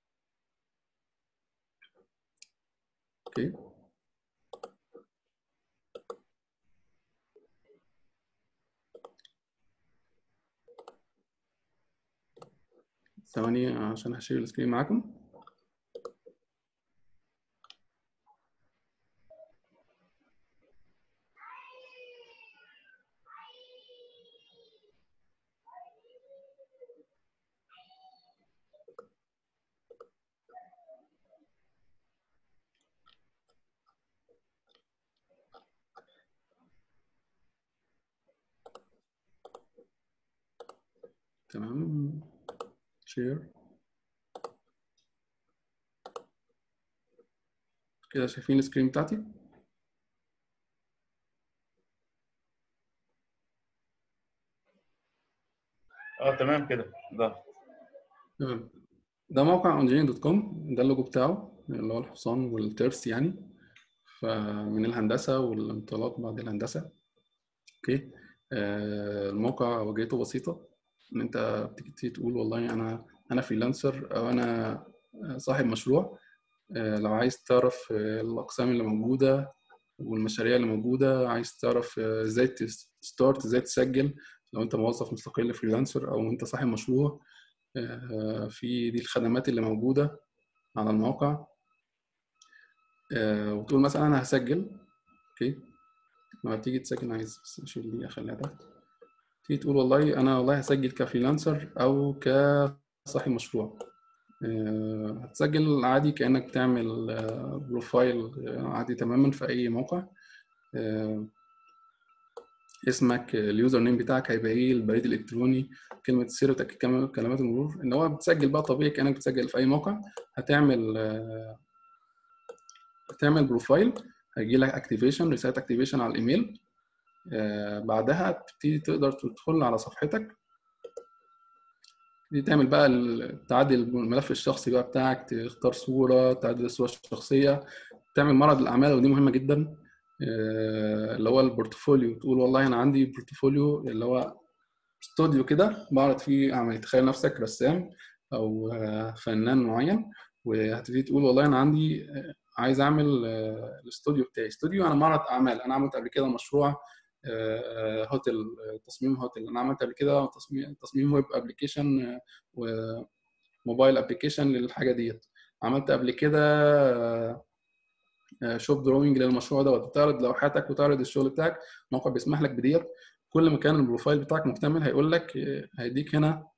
Speaker 1: اوكي ثواني عشان هشير السكرين معاكم تمام شير كده شايفين السكرين بتاعتي
Speaker 2: اه تمام كده ده
Speaker 1: تمام ده موقع engineering دوت كوم ده اللوجو بتاعه اللي هو الحصان والترس يعني فمن الهندسة والانطلاق بعد الهندسة اوكي آه الموقع واجهته بسيطة ان انت بتيجي تقول والله انا انا فريلانسر او انا صاحب مشروع آه لو عايز تعرف آه الاقسام اللي موجودة والمشاريع اللي موجودة عايز تعرف آه ازاي تستارت ازاي تسجل لو انت موظف مستقل فريلانسر او انت صاحب مشروع في دي الخدمات اللي موجوده على الموقع وتقول مثلا انا هسجل اوكي لما تيجي تسجل عايز اشيل دي اخليها تحت تيجي تقول والله انا والله هسجل كفريلانسر او كصاحب مشروع هتسجل عادي كانك بتعمل بروفايل عادي تماما في اي موقع اسمك اليوزر نيم بتاعك هيبقى ايه البريد الالكتروني كلمه السر وتاكيد كلمات المرور ان هو بتسجل بقى طبيعي كانك بتسجل في اي موقع هتعمل هتعمل بروفايل هيجي لك اكتيفيشن رساله اكتيفيشن على الايميل بعدها تبتدي تقدر تدخل على صفحتك تبتدي تعمل بقى تعدل الملف الشخصي بقى بتاعك تختار صوره تعدل الصوره الشخصيه تعمل معرض الاعمال ودي مهمه جدا اللي هو البورتفوليو تقول والله انا عندي بورتفوليو اللي هو استوديو كده بعرض فيه اعمال تخيل نفسك رسام او فنان معين وهتبتدي تقول والله انا عندي عايز اعمل الاستوديو بتاعي استوديو انا معرض اعمال انا عملت قبل كده مشروع هوتيل تصميم هوتيل انا عملت قبل كده تصميم تصميم ويب ابلكيشن وموبايل ابلكيشن للحاجه ديت عملت قبل كده شوب دروينج للمشروع دوت بتعرض لوحاتك وتعرض الشغل بتاعك الموقع بيسمح لك بديت كل ما كان البروفايل بتاعك مكتمل هيقول لك هيديك هنا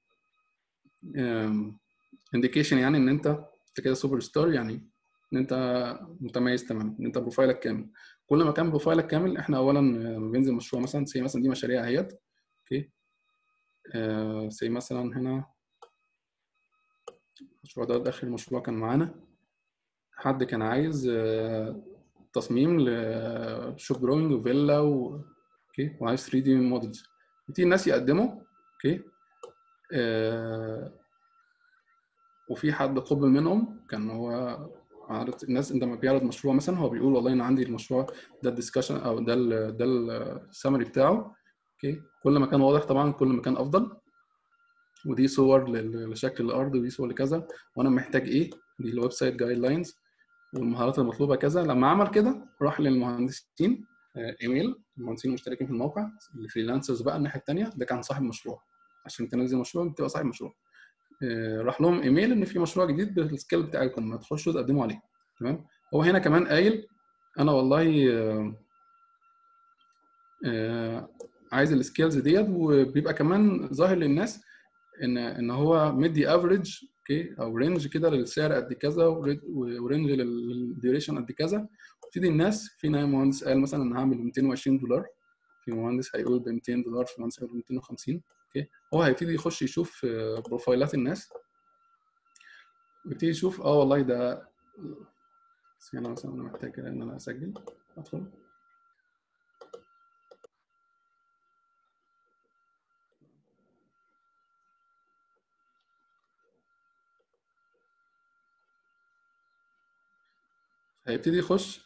Speaker 1: انديكيشن يعني ان انت انت كده سوبر ستار يعني ان انت متميز تماما ان انت بروفايلك كامل كل ما كان بروفايلك كامل احنا اولا لما بينزل مشروع مثلا سي مثلا دي مشاريع اهيت اوكي سي مثلا هنا المشروع ده اخر مشروع كان معانا حد كان عايز تصميم لشوب دروينج وفيلا و... اوكي وعايز 3 دي موديلز بتيجي الناس يقدموا اوكي آه... وفي حد قبل منهم كان هو عارض الناس عندما بيعرض مشروع مثلا هو بيقول والله انا عندي المشروع ده الديسكشن او ده ال ده السمري بتاعه اوكي كل ما كان واضح طبعا كل ما كان افضل ودي صور لشكل الارض ودي صور لكذا وانا محتاج ايه دي الويب سايت جايد لاينز والمهارات المطلوبه كذا لما عمل كده راح للمهندسين ايميل المهندسين المشتركين في الموقع الفريلانسرز بقى الناحيه الثانيه ده كان صاحب مشروع عشان تنزل مشروع بتبقى صاحب مشروع راح لهم ايميل ان في مشروع جديد بالسكيل بتاعكم ما تخشوا تقدموا عليه تمام هو هنا كمان قايل انا والله آه، عايز السكيلز ديت وبيبقى كمان ظاهر للناس ان ان هو مدي افريج اوكي او رينج كده للسعر قد كذا وري- ورينج للديوريشن قد كذا يبتدي الناس في مهندس قال مثلا انا هعمل 220 دولار في مهندس هيقول ب 200 دولار في مهندس هيقول ب 250 اوكي هو هيبتدي يخش يشوف آه، بروفايلات الناس ويبتدي يشوف اه والله ده بس انا مثلا انا محتاج ان انا اسجل ادخل هيبتدي يخش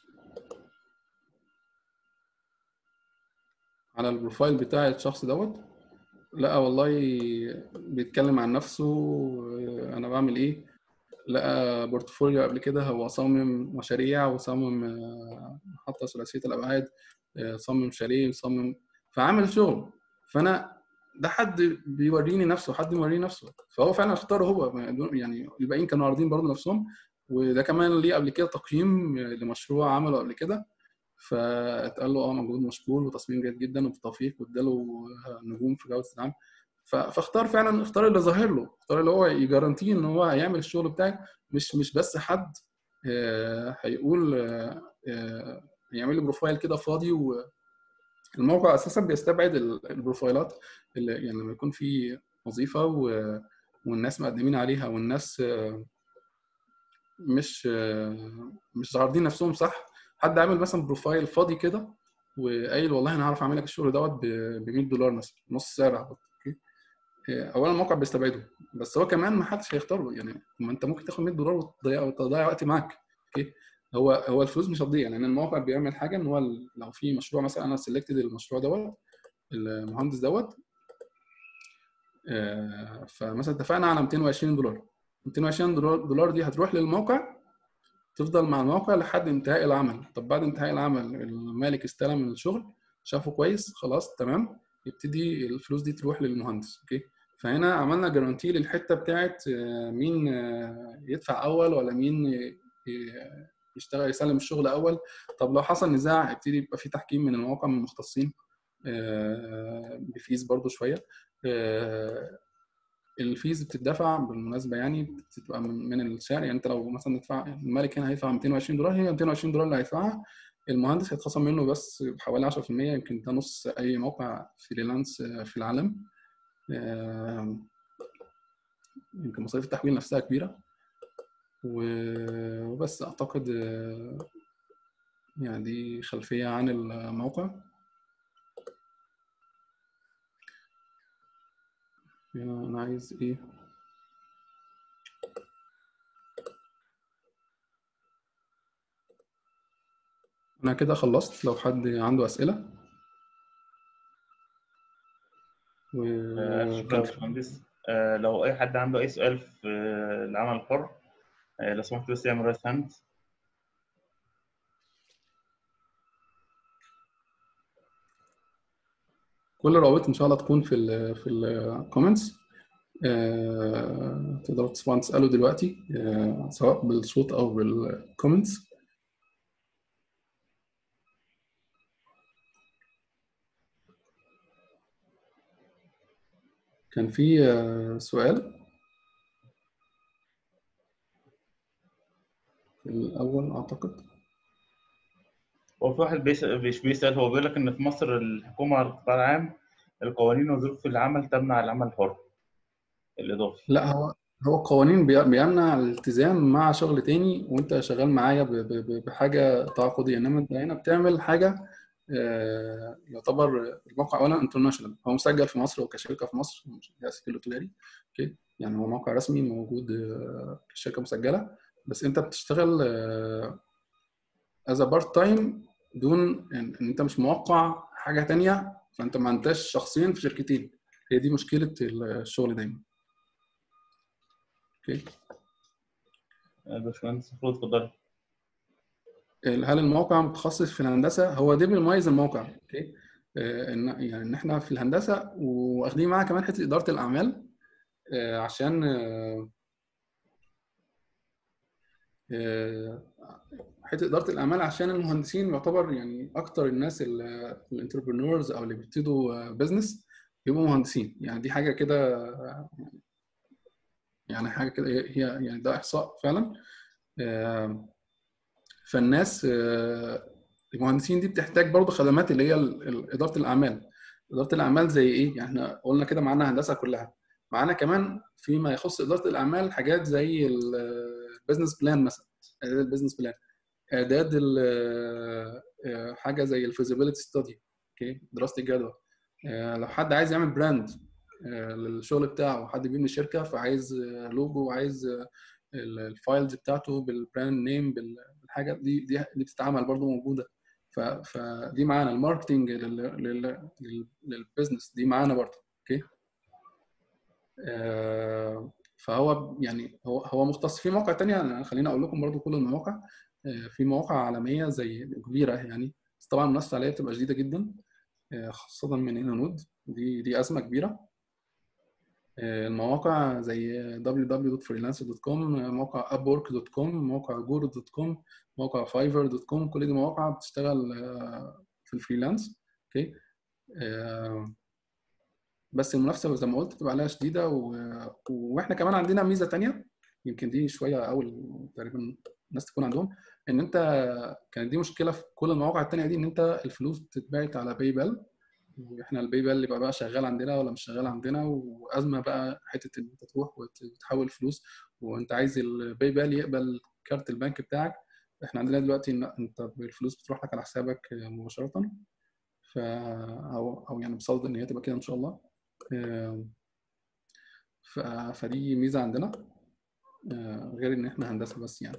Speaker 1: على البروفايل بتاع الشخص دوت لقى والله بيتكلم عن نفسه آه، انا بعمل ايه لقى بورتفوليو قبل كده هو صمم مشاريع وصمم آه، محطة ثلاثية الأبعاد آه، صمم شاليه وصمم فعمل شغل فأنا ده حد بيوريني نفسه حد موريني نفسه فهو فعلا اختاره هو ما يدون- يعني الباقيين كانوا عارضين برضه نفسهم وده كمان ليه قبل كده تقييم لمشروع عمله قبل كده فاتقال له اه مجهود مشكور وتصميم جيد جدا وبتوفيق واداله نجوم في جوده العمل ف- فاختار فعلا اختار اللي ظاهر له اختار اللي هو يجارانتيه ان هو هيعمل الشغل بتاعك مش مش بس حد آه، هيقول آه، آه، يعمل لي بروفايل كده فاضي والموقع اساسا بيستبعد ال- البروفايلات اللي يعني لما يكون في وظيفه و- والناس مقدمين عليها والناس آه، مش آه، مش عارضين نفسهم صح حد عامل مثلا بروفايل فاضي كده وقايل والله انا هعرف اعمل لك الشغل دوت ب 100 دولار مثلا نص سعر عبط. اوكي آه، اولا الموقع بيستبعده بس هو كمان ما حدش هيختاره يعني ما انت ممكن تاخد 100 دولار وتضيع وتضيع وقت معاك اوكي هو هو الفلوس مش هتضيع يعني الموقع بيعمل حاجه ان هو ال- لو في مشروع مثلا انا سيلكتد المشروع دوت المهندس دوت آه، فمثلا اتفقنا على 220 دولار 220 دولار دولار دي هتروح للموقع تفضل مع الموقع لحد انتهاء العمل طب بعد انتهاء العمل المالك استلم الشغل شافه كويس خلاص تمام يبتدي الفلوس دي تروح للمهندس اوكي فهنا عملنا جارانتي للحته بتاعت آه، مين آه، يدفع اول ولا مين ي- ي- يشتغل يسلم الشغل اول طب لو حصل نزاع هيبتدي يبقى في تحكيم من المواقع من المختصين آه، بفيز برضو شويه آه، الفيز بتدفع بالمناسبه يعني بتبقى من من السعر يعني انت لو مثلا ندفع المالك هنا هيدفع 220 دولار هي 220 دولار اللي هيدفعها المهندس هيتخصم منه بس بحوالي 10% يمكن ده نص اي موقع فريلانس في العالم آم، يمكن مصاريف التحويل نفسها كبيره و- وبس اعتقد آه، يعني دي خلفيه عن الموقع هنا انا عايز ايه انا كده خلصت لو حد عنده اسئله
Speaker 2: آه، شكرا يا
Speaker 1: وكان
Speaker 2: باشمهندس آه، لو اي حد عنده اي سؤال في آه، العمل الحر آه، لو سمحت بس يعمل رايت هاند
Speaker 1: كل الروابط ان شاء الله تكون في ال في الكومنتس تقدروا طبعا تسالوا دلوقتي آه، سواء بالصوت او بالكومنتس كان في آه، سؤال في الاول اعتقد
Speaker 2: هو في واحد بيسأل مش بيسأل هو بيقول لك ان في مصر الحكومة على القطاع العام القوانين وظروف العمل تمنع العمل الحر الإضافي
Speaker 1: لا هو هو القوانين بي- بيمنع الالتزام مع شغل تاني وانت شغال معايا ب- ب- ب- بحاجه تعاقديه انما انت هنا بتعمل حاجه آه، يعتبر الموقع اولا انترناشونال هو مسجل في مصر وكشركه في مصر مش سجل تجاري اوكي يعني هو موقع رسمي موجود آه، كشركه مسجله بس انت بتشتغل از بارت تايم دون ان إن انت مش موقع حاجه تانية فانت ما انتش شخصين في شركتين هي دي مشكله الشغل دايما اوكي
Speaker 2: آه، باشمهندس المفروض اتفضل
Speaker 1: هل الموقع متخصص في الهندسه هو ده بيميز الموقع اوكي آه، ان يعني ان احنا في الهندسه واخدين معاها كمان حته اداره الاعمال آه، عشان آه، آه، حته اداره الاعمال عشان المهندسين يعتبر يعني اكتر الناس الانتربرنورز او اللي بيبتدوا بزنس يبقوا مهندسين يعني دي حاجه كده يعني حاجه كده هي يعني ده احصاء فعلا آه، فالناس آه، المهندسين دي بتحتاج برضه خدمات اللي هي ال- ال- اداره الاعمال اداره الاعمال زي ايه يعني احنا قلنا كده معانا هندسه كلها معانا كمان فيما يخص اداره الاعمال حاجات زي البيزنس بلان مثلا اعداد البيزنس بلان اعداد ال- آه، حاجه زي الفيزيبيليتي ستادي اوكي دراسه الجدوى آه، لو حد عايز يعمل براند آه، للشغل بتاعه حد بيبني شركه فعايز آه، لوجو وعايز آه، ال- الفايلز بتاعته بالبراند نيم بالحاجه دي دي دي بتتعمل برضو موجوده ف- فدي معانا الماركتنج لل- لل- لل- للبزنس دي معانا برضو اوكي آه، فهو يعني هو هو مختص في مواقع تانية أنا خليني اقول لكم برضو كل المواقع آه، في مواقع عالميه زي كبيره يعني بس طبعا المنافسه عليها بتبقى شديده جدا آه، خاصه من هنا نود دي دي ازمه كبيره آه، المواقع زي www.freelancer.com موقع upwork.com موقع guru.com موقع fiverr.com كل دي مواقع بتشتغل آه، في الفريلانس اوكي آه، بس المنافسه زي ما قلت بتبقى عليها شديده و- واحنا كمان عندنا ميزه تانية يمكن دي شويه اول تقريبا الناس تكون عندهم ان انت كانت دي مشكله في كل المواقع التانية دي ان انت الفلوس بتتبعت على باي بال واحنا الباي بال اللي بقى, بقى شغال عندنا ولا مش شغال عندنا وازمه بقى حته ان انت تروح وت- وتحول فلوس وانت عايز الباي بال يقبل كارت البنك بتاعك احنا عندنا دلوقتي ان انت الفلوس بتروح لك على حسابك مباشره ف او او يعني بصدد ان هي تبقى كده ان شاء الله آم، ف... فدي ميزه عندنا آه، غير ان احنا هندسه بس يعني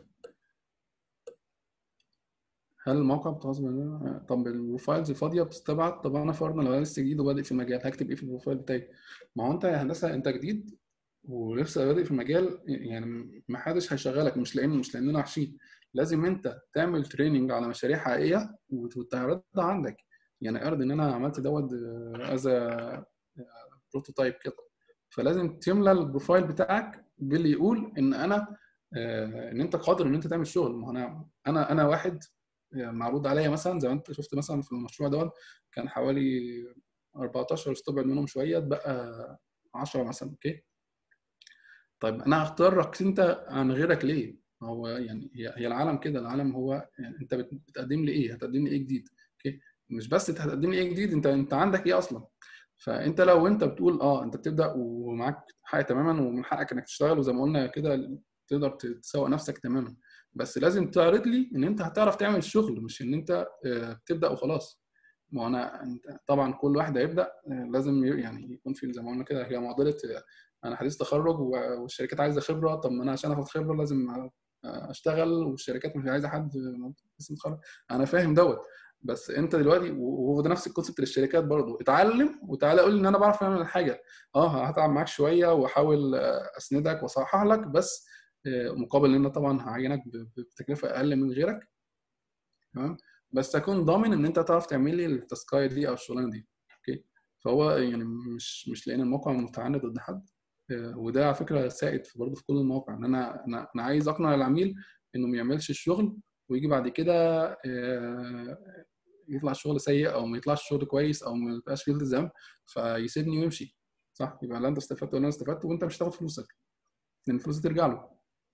Speaker 1: هل الموقع بتعوز مننا طب البروفايلز فاضيه بتستبعد طب انا فرضا لو انا لسه جديد وبادئ في المجال هكتب ايه في البروفايل بتاعي ما هو انت يا هندسه انت جديد ولسه بادئ في المجال يعني ما حدش هيشغلك مش لان مش لاننا وحشين لازم انت تعمل تريننج على مشاريع حقيقيه وت- وتعرضها عندك يعني اعرض ان انا عملت دوت از بروتوتايب كده فلازم تملى البروفايل بتاعك باللي يقول ان انا آه، ان انت قادر ان انت تعمل شغل ما هو انا انا انا واحد آه، معروض عليا مثلا زي ما انت شفت مثلا في المشروع دوت كان حوالي 14 استبعد منهم شويه اتبقى 10 مثلا اوكي طيب انا هختارك انت عن غيرك ليه؟ هو يعني هي هي العالم كده العالم هو يعني انت بت- بتقدم لي ايه؟ هتقدم لي ايه جديد؟ اوكي مش بس انت هتقدم لي ايه جديد انت انت عندك ايه اصلا؟ فانت لو انت بتقول اه انت بتبدا ومعاك حق تماما ومن حقك انك تشتغل وزي ما قلنا كده تقدر تسوق نفسك تماما بس لازم تعرض لي ان انت هتعرف تعمل الشغل مش ان انت آه، بتبدا وخلاص ما هو انا أنت- طبعا كل واحد هيبدا آه، لازم ي- يعني يكون في زي ما قلنا كده هي معضله آه، انا حديث تخرج و- والشركات عايزه خبره طب ما انا عشان اخد خبره لازم آه، اشتغل والشركات مش عايزه حد لسه متخرج انا فاهم دوت بس انت دلوقتي وهو ده نفس الكونسيبت للشركات برضه اتعلم وتعالى قول لي ان انا بعرف اعمل الحاجه اه هتعب معاك شويه واحاول آه، اسندك واصحح لك بس آه، مقابل ان انا طبعا هعينك ب- بتكلفه اقل من غيرك تمام بس اكون ضامن ان انت تعرف تعمل لي التاسكايه دي او الشغلانه دي اوكي فهو يعني مش مش لان الموقع متعند ضد حد آه، وده على فكره سائد في برضه في كل المواقع ان انا انا انا عايز اقنع العميل انه ما يعملش الشغل ويجي بعد كده آه، يطلع الشغل سيء او ما يطلعش الشغل كويس او ما يبقاش فيه التزام فيسيبني ويمشي صح يبقى لا انت استفدت ولا انا استفدت وانت مش هتاخد فلوسك لان الفلوس ترجع له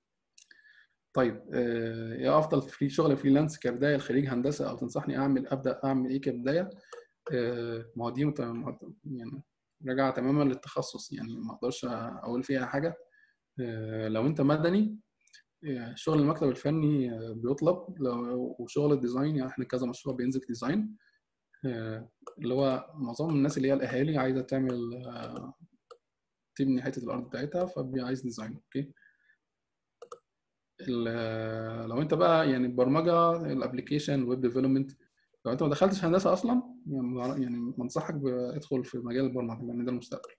Speaker 1: طيب آه، ايه افضل في شغل فريلانس كبدايه لخريج هندسه او تنصحني اعمل ابدا اعمل ايه كبدايه آه، ما هو دي مت- مت- يعني راجعه تماما للتخصص يعني ما اقدرش اقول فيها حاجه آه، لو انت مدني آه، شغل المكتب الفني آه، بيطلب لو وشغل الديزاين يعني احنا كذا مشروع بينزل ديزاين آه، اللي هو معظم الناس اللي هي الاهالي عايزه تعمل آه، تبني حته الارض بتاعتها فعايز ديزاين اوكي ال- لو انت بقى يعني البرمجه الابلكيشن ويب ديفلوبمنت لو انت ما دخلتش هندسه اصلا يعني يعني بنصحك بادخل في مجال البرمجه لان ده المستقبل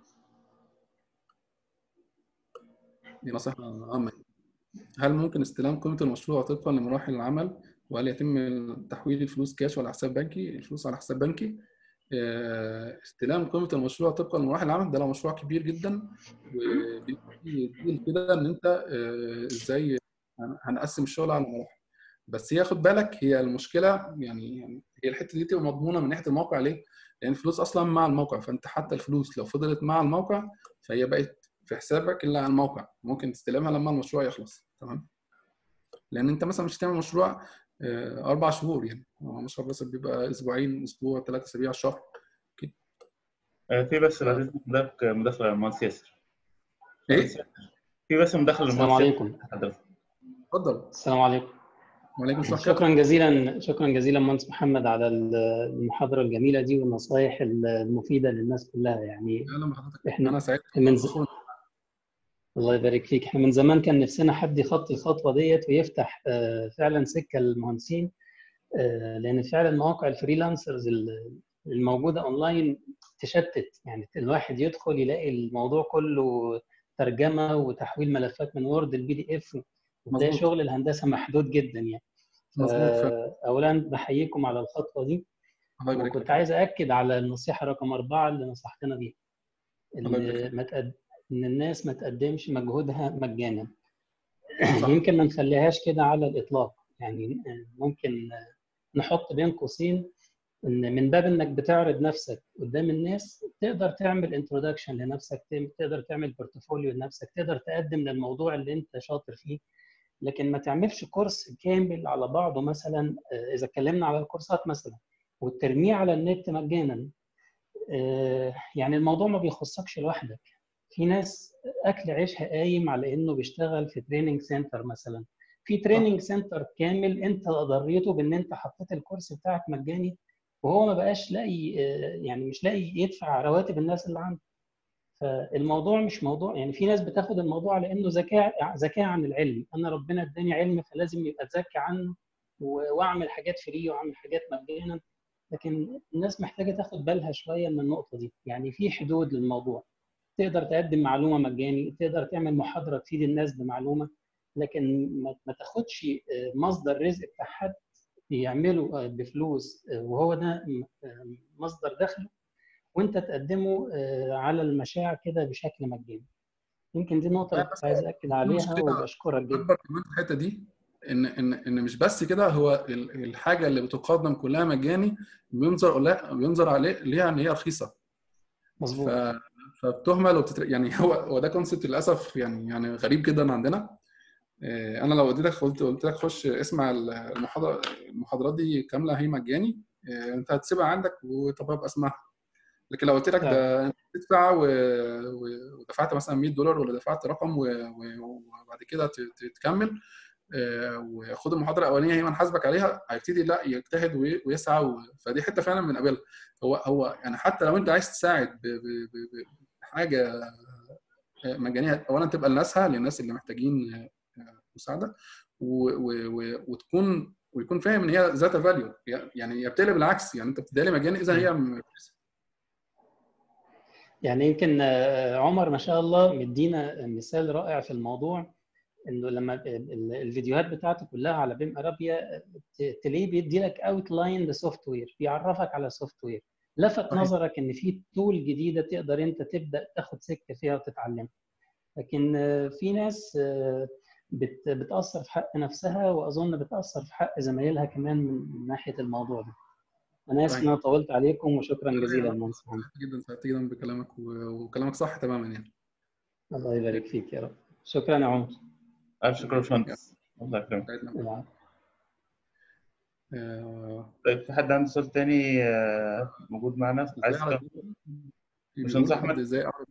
Speaker 1: دي نصيحه عامه هل ممكن استلام قيمه المشروع طبقا لمراحل العمل وهل يتم تحويل الفلوس كاش ولا حساب بنكي الفلوس على حساب بنكي آه، استلام قيمه المشروع طبقا لمراحل العمل ده لو مشروع كبير جدا وبيدي ديل كده ان انت آه، ازاي هن- هنقسم الشغل على مراحل بس هي خد بالك هي المشكله يعني يعني هي الحته دي تبقى مضمونه من ناحيه الموقع ليه؟ لان الفلوس اصلا مع الموقع فانت حتى الفلوس لو فضلت مع الموقع فهي بقت في حسابك الا على الموقع ممكن تستلمها لما المشروع يخلص تمام لان انت مثلا مش هتعمل مشروع آه، اربع شهور يعني هو مشروع بس بيبقى اسبوعين اسبوع ثلاثة اسابيع شهر
Speaker 2: آه، في بس بعد اذنك مداخله مداخله للمهندس ياسر
Speaker 1: ايه
Speaker 2: في بس مداخله
Speaker 3: السلام
Speaker 2: للمهندس
Speaker 3: عليكم
Speaker 2: ياسر حضرتك
Speaker 1: اتفضل
Speaker 3: السلام عليكم
Speaker 1: وعليكم السلام
Speaker 3: شكرا جزيلا شكرا جزيلا مهندس محمد على المحاضرة الجميلة دي والنصائح المفيدة للناس كلها يعني
Speaker 1: اهلا بحضرتك
Speaker 3: إحنا
Speaker 1: انا سعيد
Speaker 3: من ز... الله يبارك فيك احنا من زمان كان نفسنا حد يخطي الخطوة ديت ويفتح آه، فعلا سكة للمهندسين آه، لأن فعلا مواقع الفريلانسرز ال- الموجودة اونلاين تشتت يعني الواحد يدخل يلاقي الموضوع كله ترجمة وتحويل ملفات من وورد لبي دي اف وتلاقي
Speaker 1: مظبوط.
Speaker 3: شغل الهندسة محدود جدا يعني
Speaker 1: مظبوط فعلا.
Speaker 3: آه، اولا بحييكم على الخطوه دي
Speaker 1: الله يبارك
Speaker 3: وكنت
Speaker 1: فيك.
Speaker 3: عايز اكد على النصيحه رقم اربعه اللي نصحتنا بيها
Speaker 1: الله يبارك
Speaker 3: ان
Speaker 1: فيك.
Speaker 3: ما تقد... ان الناس ما تقدمش مجهودها مجانا
Speaker 1: صح.
Speaker 3: يمكن ما نخليهاش كده على الاطلاق يعني ممكن نحط بين قوسين ان من باب انك بتعرض نفسك قدام الناس تقدر تعمل انترودكشن لنفسك تقدر تعمل بورتفوليو لنفسك تقدر تقدم للموضوع اللي انت شاطر فيه لكن ما تعملش كورس كامل على بعضه مثلا آه، اذا اتكلمنا على الكورسات مثلا وترميه على النت مجانا آه، يعني الموضوع ما بيخصكش لوحدك في ناس اكل عيشها قايم على انه بيشتغل في تريننج سنتر مثلا في تريننج سنتر كامل انت ضريته بان انت حطيت الكورس بتاعك مجاني وهو ما بقاش لاقي آه، يعني مش لاقي يدفع رواتب الناس اللي عنده فالموضوع مش موضوع يعني في ناس بتاخد الموضوع على انه ذكاء ذكاء عن العلم انا ربنا اداني علم فلازم يبقى اتذكى عنه و- واعمل حاجات فري واعمل حاجات مجانا لكن الناس محتاجه تاخد بالها شويه من النقطه دي يعني في حدود للموضوع تقدر تقدم معلومه مجاني تقدر تعمل محاضره تفيد الناس بمعلومه لكن ما- ما تاخدش آه، مصدر رزق بتاع حد يعمله آه، بفلوس آه، وهو ده م- آه، مصدر دخله وانت تقدمه آه، على المشاع كده بشكل مجاني يمكن دي النقطه اللي
Speaker 1: لا،
Speaker 3: كنت
Speaker 1: بس
Speaker 3: عايز اكد عليها
Speaker 1: مشكلة
Speaker 3: وبشكرك جدا
Speaker 1: اكبر كمان في الحته دي ان ان ان مش بس كده هو ال- الحاجه اللي بتقدم كلها مجاني بينظر لا بينظر عليه ليها ان هي رخيصه ف
Speaker 3: مظبوط
Speaker 1: فبتهمل وبتتر... يعني هو هو ده كونسيبت للاسف يعني يعني غريب جدا عندنا آه، انا لو اديتك قلت قلت لك خش اسمع المحاضره المحاضرات دي كامله هي مجاني آه، انت هتسيبها عندك وطب ابقى اسمعها لكن لو قلت لك ده انت تدفع و... و- ودفعت مثلا 100 دولار ولا دفعت رقم و... و... وبعد كده ت- ت- تكمل آه، وخد المحاضره الاولانيه هي حاسبك عليها هيبتدي لا يجتهد وي- ويسعى و... فدي حته فعلا من قبلها هو هو يعني حتى لو انت عايز تساعد ب... ب... ب... بحاجه مجانيه اولا تبقى لناسها للناس اللي محتاجين آه، مساعده و... و... و... وتكون ويكون فاهم ان هي ذات فاليو يعني هي بتقلب العكس يعني انت بتديها لي مجاني اذا هي م-
Speaker 3: يعني يمكن آه، عمر ما شاء الله مدينا مثال رائع في الموضوع انه لما ال- ال- الفيديوهات بتاعته كلها على بيم ارابيا ت- تلاقيه بيدي لك اوت لاين لسوفت وير بيعرفك على سوفت وير لفت
Speaker 1: صحيح.
Speaker 3: نظرك ان في تول جديده تقدر انت تبدا تاخد سكه فيها وتتعلمها لكن آه، في ناس آه، بت- بتاثر في حق نفسها واظن بتاثر في حق زمايلها كمان من من ناحيه الموضوع ده انا اسف ان انا طولت عليكم وشكرا جزيلا يا مهندس محمد
Speaker 1: سعيد جدا سعيد جدا بكلامك و- وكلامك صح تماما يعني
Speaker 3: الله يبارك فيك يا رب شكرا يا عمر
Speaker 2: الف شكر يا باشمهندس الله يكرمك
Speaker 1: سعيدنا.
Speaker 3: العفو.
Speaker 1: آه،
Speaker 2: طيب في حد عنده سؤال تاني آه، موجود معنا عايز
Speaker 1: ازاي
Speaker 2: تسأل؟
Speaker 1: أعرف-
Speaker 2: باشمهندس
Speaker 1: حد
Speaker 2: أحمد.
Speaker 1: ازاي اعرف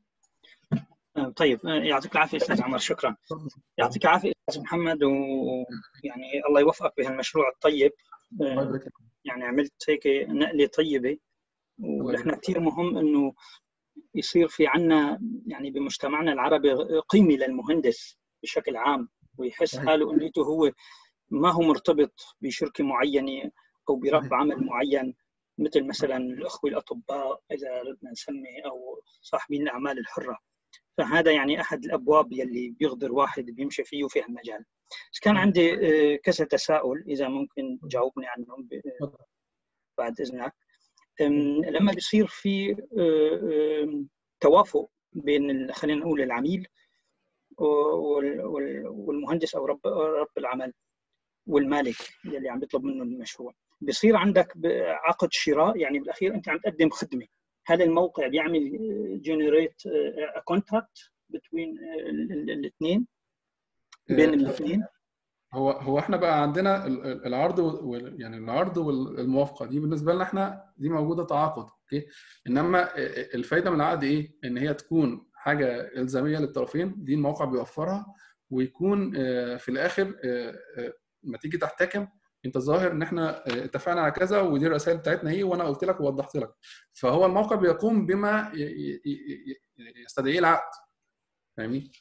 Speaker 4: طيب يعطيك العافيه استاذ عمر شكرا
Speaker 1: اتفضل.
Speaker 4: يعطيك العافيه استاذ محمد ويعني الله يوفقك بهالمشروع الطيب
Speaker 1: الله يبارك لك.
Speaker 4: يعني عملت هيك نقله طيبه ونحن كثير مهم انه يصير في عنا يعني بمجتمعنا العربي قيمه للمهندس بشكل عام ويحس
Speaker 1: صحيح.
Speaker 4: حاله انه هو ما هو مرتبط بشركه معينه او برب
Speaker 1: صحيح.
Speaker 4: عمل معين مثل مثلا الاخوه الاطباء اذا ردنا نسمي او صاحبين الاعمال الحره فهذا يعني احد الابواب يلي بيقدر واحد بيمشي فيه في هالمجال بس كان عندي آه، كذا تساؤل اذا ممكن تجاوبني عنهم ب-
Speaker 1: اتفضل.
Speaker 4: بعد اذنك أم، لما بيصير في آه، آم، توافق بين ال- خلينا نقول العميل وال- وال- والمهندس او رب رب العمل والمالك اللي عم بيطلب منه المشروع بصير عندك عقد شراء يعني بالاخير انت عم تقدم خدمه هل الموقع بيعمل جنريت كونتراكت بين الاثنين بين الاثنين
Speaker 1: هو هو احنا بقى عندنا العرض وال يعني العرض والموافقه دي بالنسبه لنا احنا دي موجوده تعاقد اوكي انما الفايده من العقد ايه؟ ان هي تكون حاجه الزاميه للطرفين دي الموقع بيوفرها ويكون في الاخر لما تيجي تحتكم انت ظاهر ان احنا اتفقنا على كذا ودي الرسائل بتاعتنا ايه وانا قلت لك ووضحت لك فهو الموقع بيقوم بما يستدعيه العقد فاهمني؟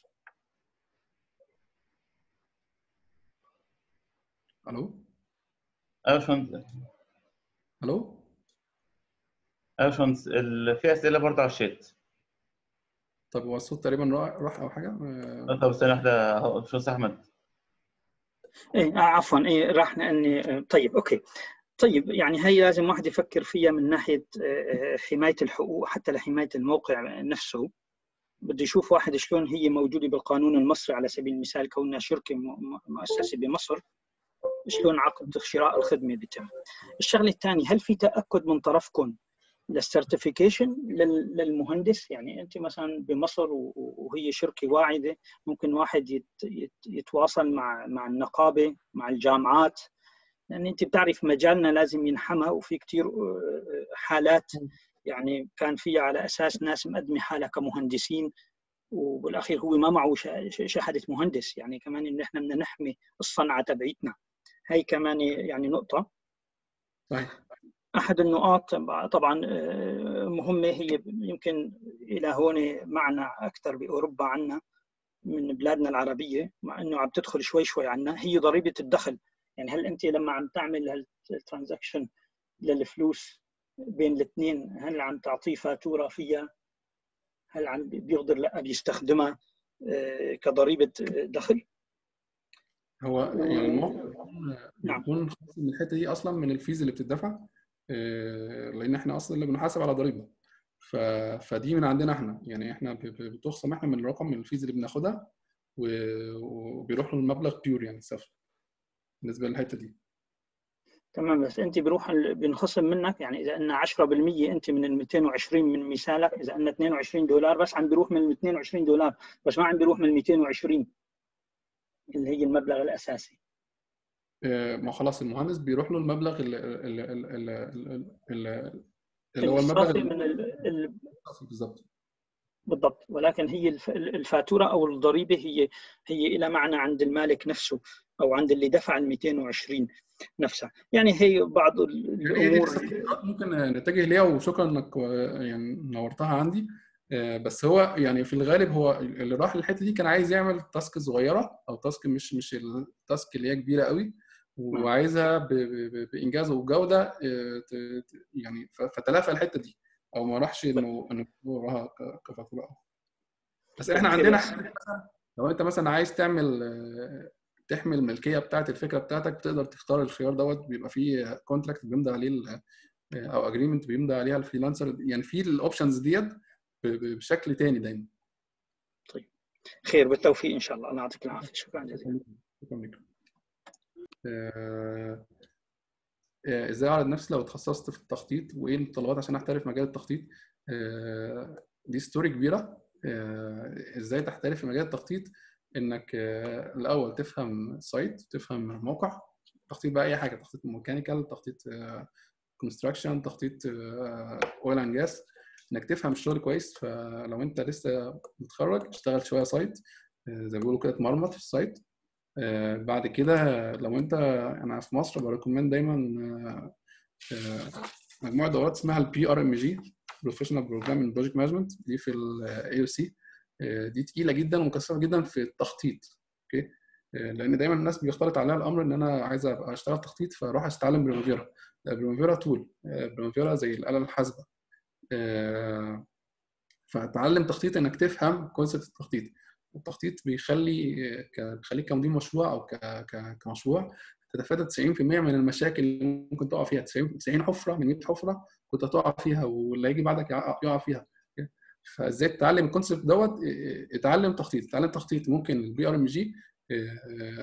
Speaker 1: الو
Speaker 2: ايوه يا باشمهندس
Speaker 1: الو
Speaker 2: ايوه يا باشمهندس ال- في اسئله برضه على الشات
Speaker 1: طب هو الصوت تقريبا راح راح او حاجه
Speaker 2: آه، طب استنى واحده اهو باشمهندس احمد
Speaker 4: ايه آه، عفوا ايه راح لاني آه، طيب اوكي طيب يعني هي لازم واحد يفكر فيها من ناحيه آه، حمايه الحقوق حتى لحمايه الموقع نفسه بده يشوف واحد شلون هي موجوده بالقانون المصري على سبيل المثال كونها شركه م- مؤسسه بمصر شلون عقد شراء الخدمه بيتم. الشغله الثانيه هل في تاكد من طرفكم للسيرتيفيكيشن للمهندس يعني انت مثلا بمصر و- وهي شركه واعده ممكن واحد يت يت يتواصل مع مع النقابه مع الجامعات لان انت بتعرف مجالنا لازم ينحمى وفي كثير حالات يعني كان فيها على اساس ناس مقدمه حالها كمهندسين وبالاخير هو ما معه شا- شهاده مهندس يعني كمان ان احنا بدنا نحمي الصنعه تبعيتنا هي كمان يعني نقطه
Speaker 1: صحيح
Speaker 4: احد النقاط طبعا آه، مهمه هي يمكن الى هون معنا اكثر باوروبا عنا من بلادنا العربيه مع انه عم تدخل شوي شوي عنا هي ضريبه الدخل يعني هل انت لما عم تعمل هالترانزاكشن للفلوس بين الاثنين هل عم تعطيه فاتوره فيها هل عم بيقدر لا بيستخدمها آه، كضريبه دخل
Speaker 1: هو يعني الموقع بيكون
Speaker 4: نعم.
Speaker 1: بيكون خاص من الحته دي اصلا من الفيز اللي بتدفع آه، لان احنا اصلا اللي بنحاسب على ضريبه ف... فدي من عندنا احنا يعني احنا ب- ب- بتخصم احنا من الرقم من الفيز اللي بناخدها و- وبيروح له المبلغ بيور يعني صفر بالنسبه للحته دي
Speaker 4: تمام بس انت بيروح ال- بينخصم منك يعني اذا ان 10% انت من ال 220 من مثالك اذا ان 22 دولار بس عم بيروح من ال 22 دولار بس ما عم بيروح من ال 220 اللي هي المبلغ الاساسي
Speaker 1: آه، ما خلاص المهندس بيروح له المبلغ اللي, اللي, اللي, اللي, اللي هو المبلغ
Speaker 4: الصافي
Speaker 1: اللي
Speaker 4: من ال... ال...
Speaker 1: بالظبط
Speaker 4: بالضبط ولكن هي الف- الفاتوره او الضريبه هي هي لها معنى عند المالك نفسه او عند اللي دفع ال 220 نفسها يعني هي بعض ال-
Speaker 1: هي دي
Speaker 4: الامور
Speaker 1: الاستثمارات ممكن نتجه ليها وشكرا انك يعني نورتها عندي آه، بس هو يعني في الغالب هو اللي راح للحته دي كان عايز يعمل تاسك صغيره او تاسك مش مش التاسك اللي هي كبيره قوي وعايزها ب- ب- ب- بانجاز وجوده آه، ت- ت- يعني ف- فتلافى الحته دي او ما راحش انه انه وراها ك- كفاتوره أو. بس احنا عندنا حاجة مثلا لو انت مثلا عايز تعمل آه، تحمي الملكيه بتاعت الفكره بتاعتك بتقدر تختار الخيار دوت بيبقى فيه كونتراكت بيمضي عليه ال- او اجريمنت بيمضي عليها الفريلانسر يعني في الاوبشنز ديت ب- ب- بشكل تاني دايما
Speaker 4: خير بالتوفيق ان شاء الله الله يعطيك العافيه شكرا جزيلا
Speaker 1: شكرا لك آه، آه، ازاي اعرض نفسي لو اتخصصت في التخطيط وايه المتطلبات عشان احترف مجال التخطيط آه، دي ستوري كبيره آه، ازاي تحترف في مجال التخطيط انك آه، الاول تفهم سايت تفهم موقع تخطيط بقى اي حاجه تخطيط ميكانيكال تخطيط كونستراكشن تخطيط اويل اند جاس انك تفهم الشغل كويس فلو انت لسه متخرج اشتغل شويه سايت آه، زي ما بيقولوا كده اتمرمط في السايت آه، بعد كده لو انت انا في مصر بريكومند دايما آه، آه، مجموعه دورات اسمها البي ار ام جي بروفيشنال بروجرام بروجكت مانجمنت دي في الاي او سي دي تقيله جدا ومكثفه جدا في التخطيط اوكي آه، لان دايما الناس بيختلط عليها الامر ان انا عايز ابقى اشتغل تخطيط فاروح اتعلم بريمافيرا بريمافيرا تول بريمافيرا زي الاله الحاسبه آه، فاتعلم تخطيط انك تفهم كونسيبت التخطيط التخطيط بيخلي ك- بيخليك كمدير مشروع او ك- ك- كمشروع تتفادى 90% من المشاكل اللي ممكن تقع فيها 90 90 حفره من 100 حفره كنت هتقع فيها واللي هيجي بعدك يقع يقع فيها فازاي تتعلم الكونسيبت دوت اه، اتعلم تخطيط اتعلم تخطيط ممكن البي ار ام جي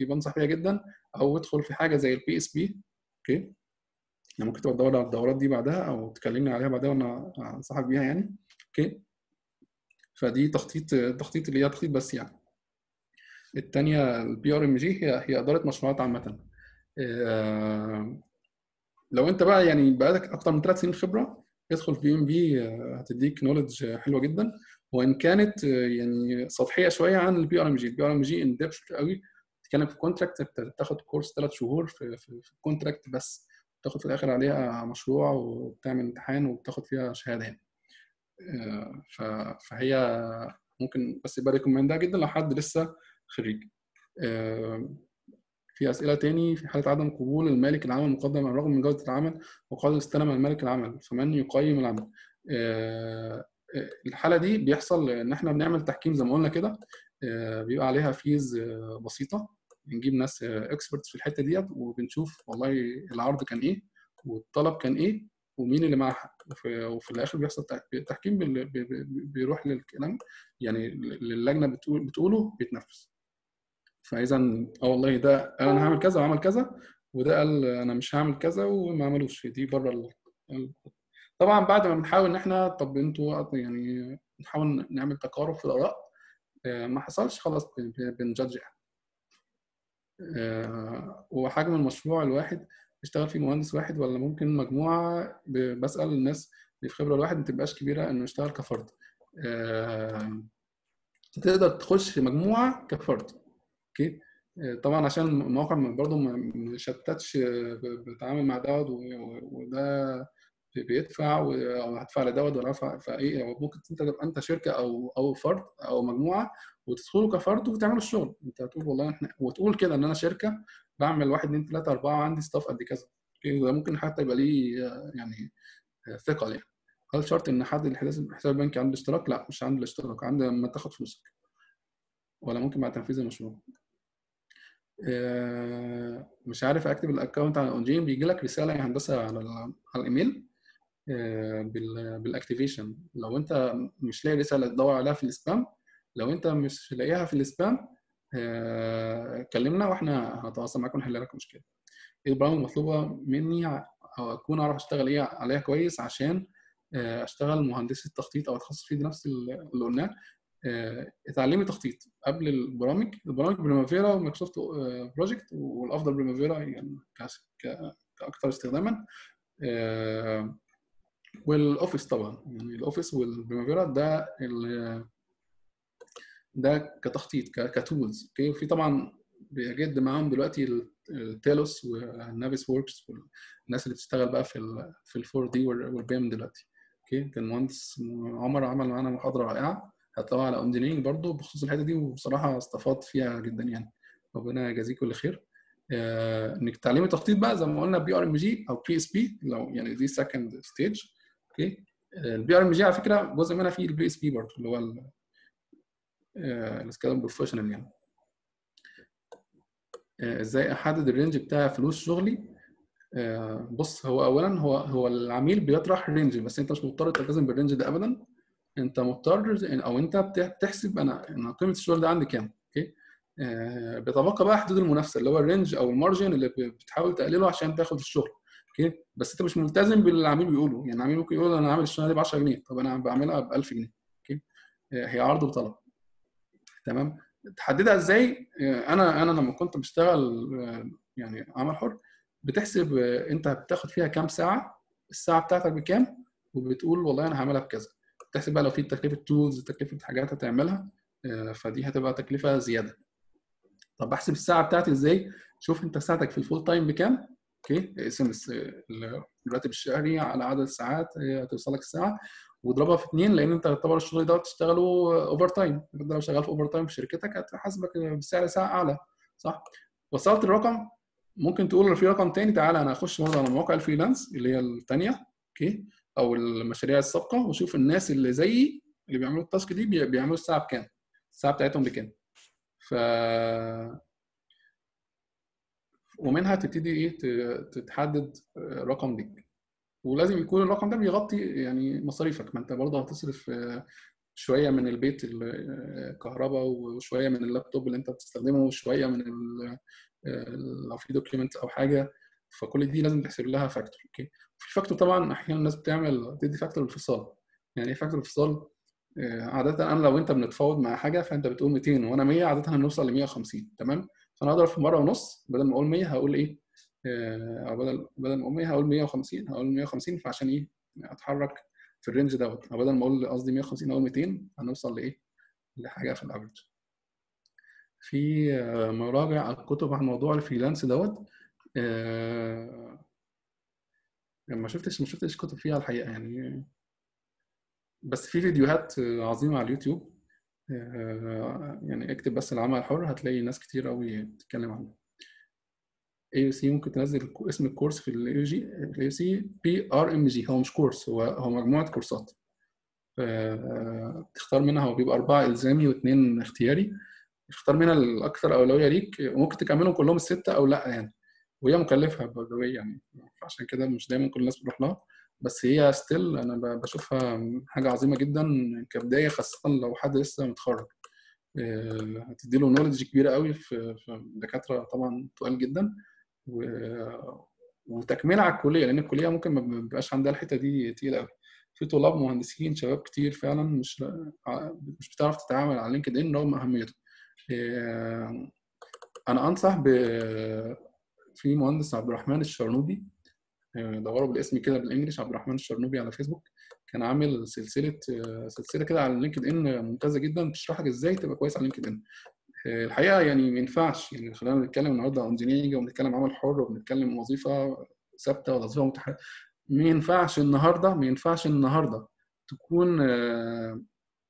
Speaker 1: دي بنصح بيها جدا او ادخل في حاجه زي البي اس بي اوكي يعني ممكن تبقى تدور على الدورات دي بعدها او تكلمني عليها بعدها وانا انصحك بيها يعني اوكي فدي تخطيط تخطيط اللي هي تخطيط بس يعني الثانيه البي ار ام جي هي هي اداره مشروعات عامه آه، لو انت بقى يعني بقالك اكتر من ثلاث سنين خبره ادخل في بي ام بي هتديك نولج حلوه جدا وان كانت آه، يعني سطحيه شويه عن البي ار ام جي البي ار ام جي ان ديبث قوي تتكلم في كونتراكت بتاخد كورس ثلاث شهور في في, في الكونتراكت بس بتاخد في الاخر عليها مشروع وبتعمل امتحان وبتاخد فيها شهاده يعني آه، ف- فهي ممكن بس يبقى ريكومندها جدا لو حد لسه خريج آه، في اسئله تاني في حاله عدم قبول المالك العمل مقدم على الرغم من جوده العمل وقد استلم المالك العمل فمن يقيم العمل آه، آه، الحاله دي بيحصل ان احنا بنعمل تحكيم زي ما قلنا كده آه، بيبقى عليها فيز آه، بسيطه بنجيب ناس اكسبرتس في الحته ديت وبنشوف والله العرض كان ايه والطلب كان ايه ومين اللي معاه حق وفي, وفي الاخر بيحصل تح- تحكيم بال- بي- بي- بيروح للكلام يعني اللجنه بتقول بتقوله بيتنفذ فاذا اه والله ده قال انا هعمل كذا وعمل كذا وده قال انا مش هعمل كذا وما عملوش دي بره ال... ال- طبعا بعد ما بنحاول ان احنا طب انتوا يعني نحاول نعمل تقارب في الاراء آه، ما حصلش خلاص بن- بن- بنجادج يعني آه، وحجم المشروع الواحد يشتغل فيه مهندس واحد ولا ممكن مجموعة ب- بسأل الناس اللي في خبرة الواحد ما تبقاش كبيرة إنه يشتغل كفرد آه، تقدر تخش في مجموعة كفرد اوكي آه، طبعا عشان الموقع برضه ما ما يشتتش آه، ب- بتعامل مع دوت و- و- وده بيدفع و- او هدفع لدوت ولا هدفع فايه أو ممكن انت تبقى انت شركه او او فرد او مجموعه وتدخلوا كفرد وتعملوا الشغل انت هتقول والله احنا وتقول كده ان انا شركه بعمل واحد اثنين ثلاثه اربعه عندي ستاف قد كذا اوكي وده ممكن حتى يبقى ليه آه، يعني آه، ثقل يعني هل شرط ان حد الحساب الحساب البنكي عنده اشتراك؟ لا مش عنده الاشتراك عنده لما تاخد فلوسك ولا ممكن مع تنفيذ المشروع آه، مش عارف اكتب الاكونت على اونجين بيجي لك رساله يا هندسه على ال- على الايميل آه، بال- بالاكتيفيشن لو انت مش لاقي رساله تدور عليها في السبام لو انت مش لاقيها في السبام آه، كلمنا واحنا هنتواصل معاك ونحل لك المشكله ايه البرامج المطلوبه مني ع- او اكون اعرف اشتغل ايه عليها كويس عشان آه، اشتغل مهندس التخطيط او اتخصص فيه نفس اللي قلناه آه، اتعلمي تخطيط قبل البرامج البرامج بريمافيرا ومايكروسوفت آه، بروجكت والافضل بريمافيرا يعني كاس- ك- كاكثر استخداما آه، والاوفيس طبعا يعني الاوفيس والبريمافيرا ده ال- ده كتخطيط ك- كتولز اوكي وفي طبعا بيجد معاهم دلوقتي ال- التيلوس والنافيس ووركس والناس اللي بتشتغل بقى في ال في الفور دي والبيم دلوقتي اوكي كان مهندس عمر عمل معانا محاضره رائعه هتلاقوها على اونجينيرنج برضه بخصوص الحته دي وبصراحه استفدت فيها جدا يعني ربنا يجازيك كل خير آه، انك تعلمي تخطيط بقى زي ما قلنا بي ار ام جي او بي اس بي لو يعني دي سكند ستيج اوكي البي ار ام جي على فكره جزء منها فيه البي اس بي برضه اللي هو السكيل بروفيشنال يعني آه، ازاي احدد الرينج بتاع فلوس شغلي آه، بص هو اولا هو هو العميل بيطرح رينج بس انت مش مضطر تلتزم بالرينج ده ابدا انت مضطر او انت بتح- بتحسب انا انا قيمه الشغل ده عندي كام اوكي آه، بيتبقى بقى حدود المنافسه اللي هو الرينج او المارجن اللي ب- بتحاول تقلله عشان تاخد الشغل اوكي بس انت مش ملتزم باللي العميل بيقوله يعني العميل ممكن يقول انا عامل الشغل دي ب 10 جنيه طب انا بعملها ب 1000 جنيه اوكي آه، هي عرض وطلب تمام تحددها ازاي آه، انا انا لما كنت بشتغل آه، يعني عمل حر بتحسب آه، انت بتاخد فيها كام ساعه الساعه بتاعتك بكام وبتقول والله انا هعملها بكذا تحسب بقى لو في تكلفه تولز تكلفه حاجات هتعملها آه، فدي هتبقى تكلفه زياده طب بحسب الساعه بتاعتي ازاي شوف انت ساعتك في الفول تايم بكام اوكي اقسم الس- الراتب الشهري على عدد الساعات هي هتوصل لك الساعه واضربها في اثنين لان انت تعتبر الشغل ده تشتغله اوفر تايم انت لو شغال في اوفر تايم في شركتك هتحاسبك بسعر ساعه اعلى صح وصلت الرقم ممكن تقول في رقم تاني تعالى انا هخش برضه على مواقع الفريلانس اللي هي الثانيه اوكي او المشاريع السابقه واشوف الناس اللي زيي اللي بيعملوا التاسك دي بي- بيعملوا الساعه بكام الساعه بتاعتهم بكام ف ومنها تبتدي ايه ت- تتحدد رقم ليك ولازم يكون الرقم ده بيغطي يعني مصاريفك ما انت برضه هتصرف آه، شويه من البيت الكهرباء وشويه من اللابتوب اللي انت بتستخدمه وشويه من ال- لو في دوكيومنت او حاجه فكل دي لازم تحسب لها فاكتور اوكي في فاكتور طبعا احيانا الناس بتعمل تدي فاكتور الانفصال يعني ايه فاكتور الانفصال آه، عادة أنا لو أنت بنتفاوض مع حاجة فأنت بتقول 200 وأنا 100 عادة هنوصل ل 150 تمام فأنا أضرب في مرة ونص بدل ما أقول 100 هقول إيه آه، أو بدل بدل ما أقول 100 هقول 150 هقول 150 فعشان إيه أتحرك في الرينج دوت أو بدل ما أقول قصدي 150 أقول 200 هنوصل لإيه لحاجة في الأفرج في آه، مراجع الكتب عن موضوع الفريلانس دوت آه، ما شفتش ما شفتش كتب فيها الحقيقة يعني بس في فيديوهات عظيمة على اليوتيوب آه، يعني اكتب بس العمل الحر هتلاقي ناس كتير قوي بتتكلم عنه AUC ممكن تنزل اسم الكورس في ال AUG ال AUC PRMG هو مش كورس هو هو مجموعة كورسات آه، تختار منها هو بيبقى أربعة إلزامي واثنين اختياري اختار منها الأكثر أولوية ليك وممكن تكملهم كلهم الستة أو لأ يعني وهي مكلفة باي يعني فعشان كده مش دايما كل الناس بتروح لها بس هي ستيل انا ب- بشوفها حاجه عظيمه جدا كبدايه خاصه لو حد لسه متخرج آه، هتديله نولج كبيره قوي في في دكاتره طبعا تقال جدا و- وتكمله على الكليه لان الكليه ممكن ما بيبقاش عندها الحته دي تقيله قوي في طلاب مهندسين شباب كتير فعلا مش مش بتعرف تتعامل على لينكد ان رغم اهميته آه، انا انصح ب في مهندس عبد الرحمن الشرنوبي دوروا بالاسم كده بالانجلش عبد الرحمن الشرنوبي على فيسبوك كان عامل سلسله سلسله كده على لينكد ان ممتازه جدا بتشرح لك ازاي تبقى كويس على لينكد ان الحقيقه يعني ما ينفعش يعني خلينا نتكلم النهارده عن انجينيرنج وبنتكلم عمل حر وبنتكلم وظيفه ثابته ولا وظيفه متحركه ما ينفعش النهارده ما ينفعش النهارده تكون آه،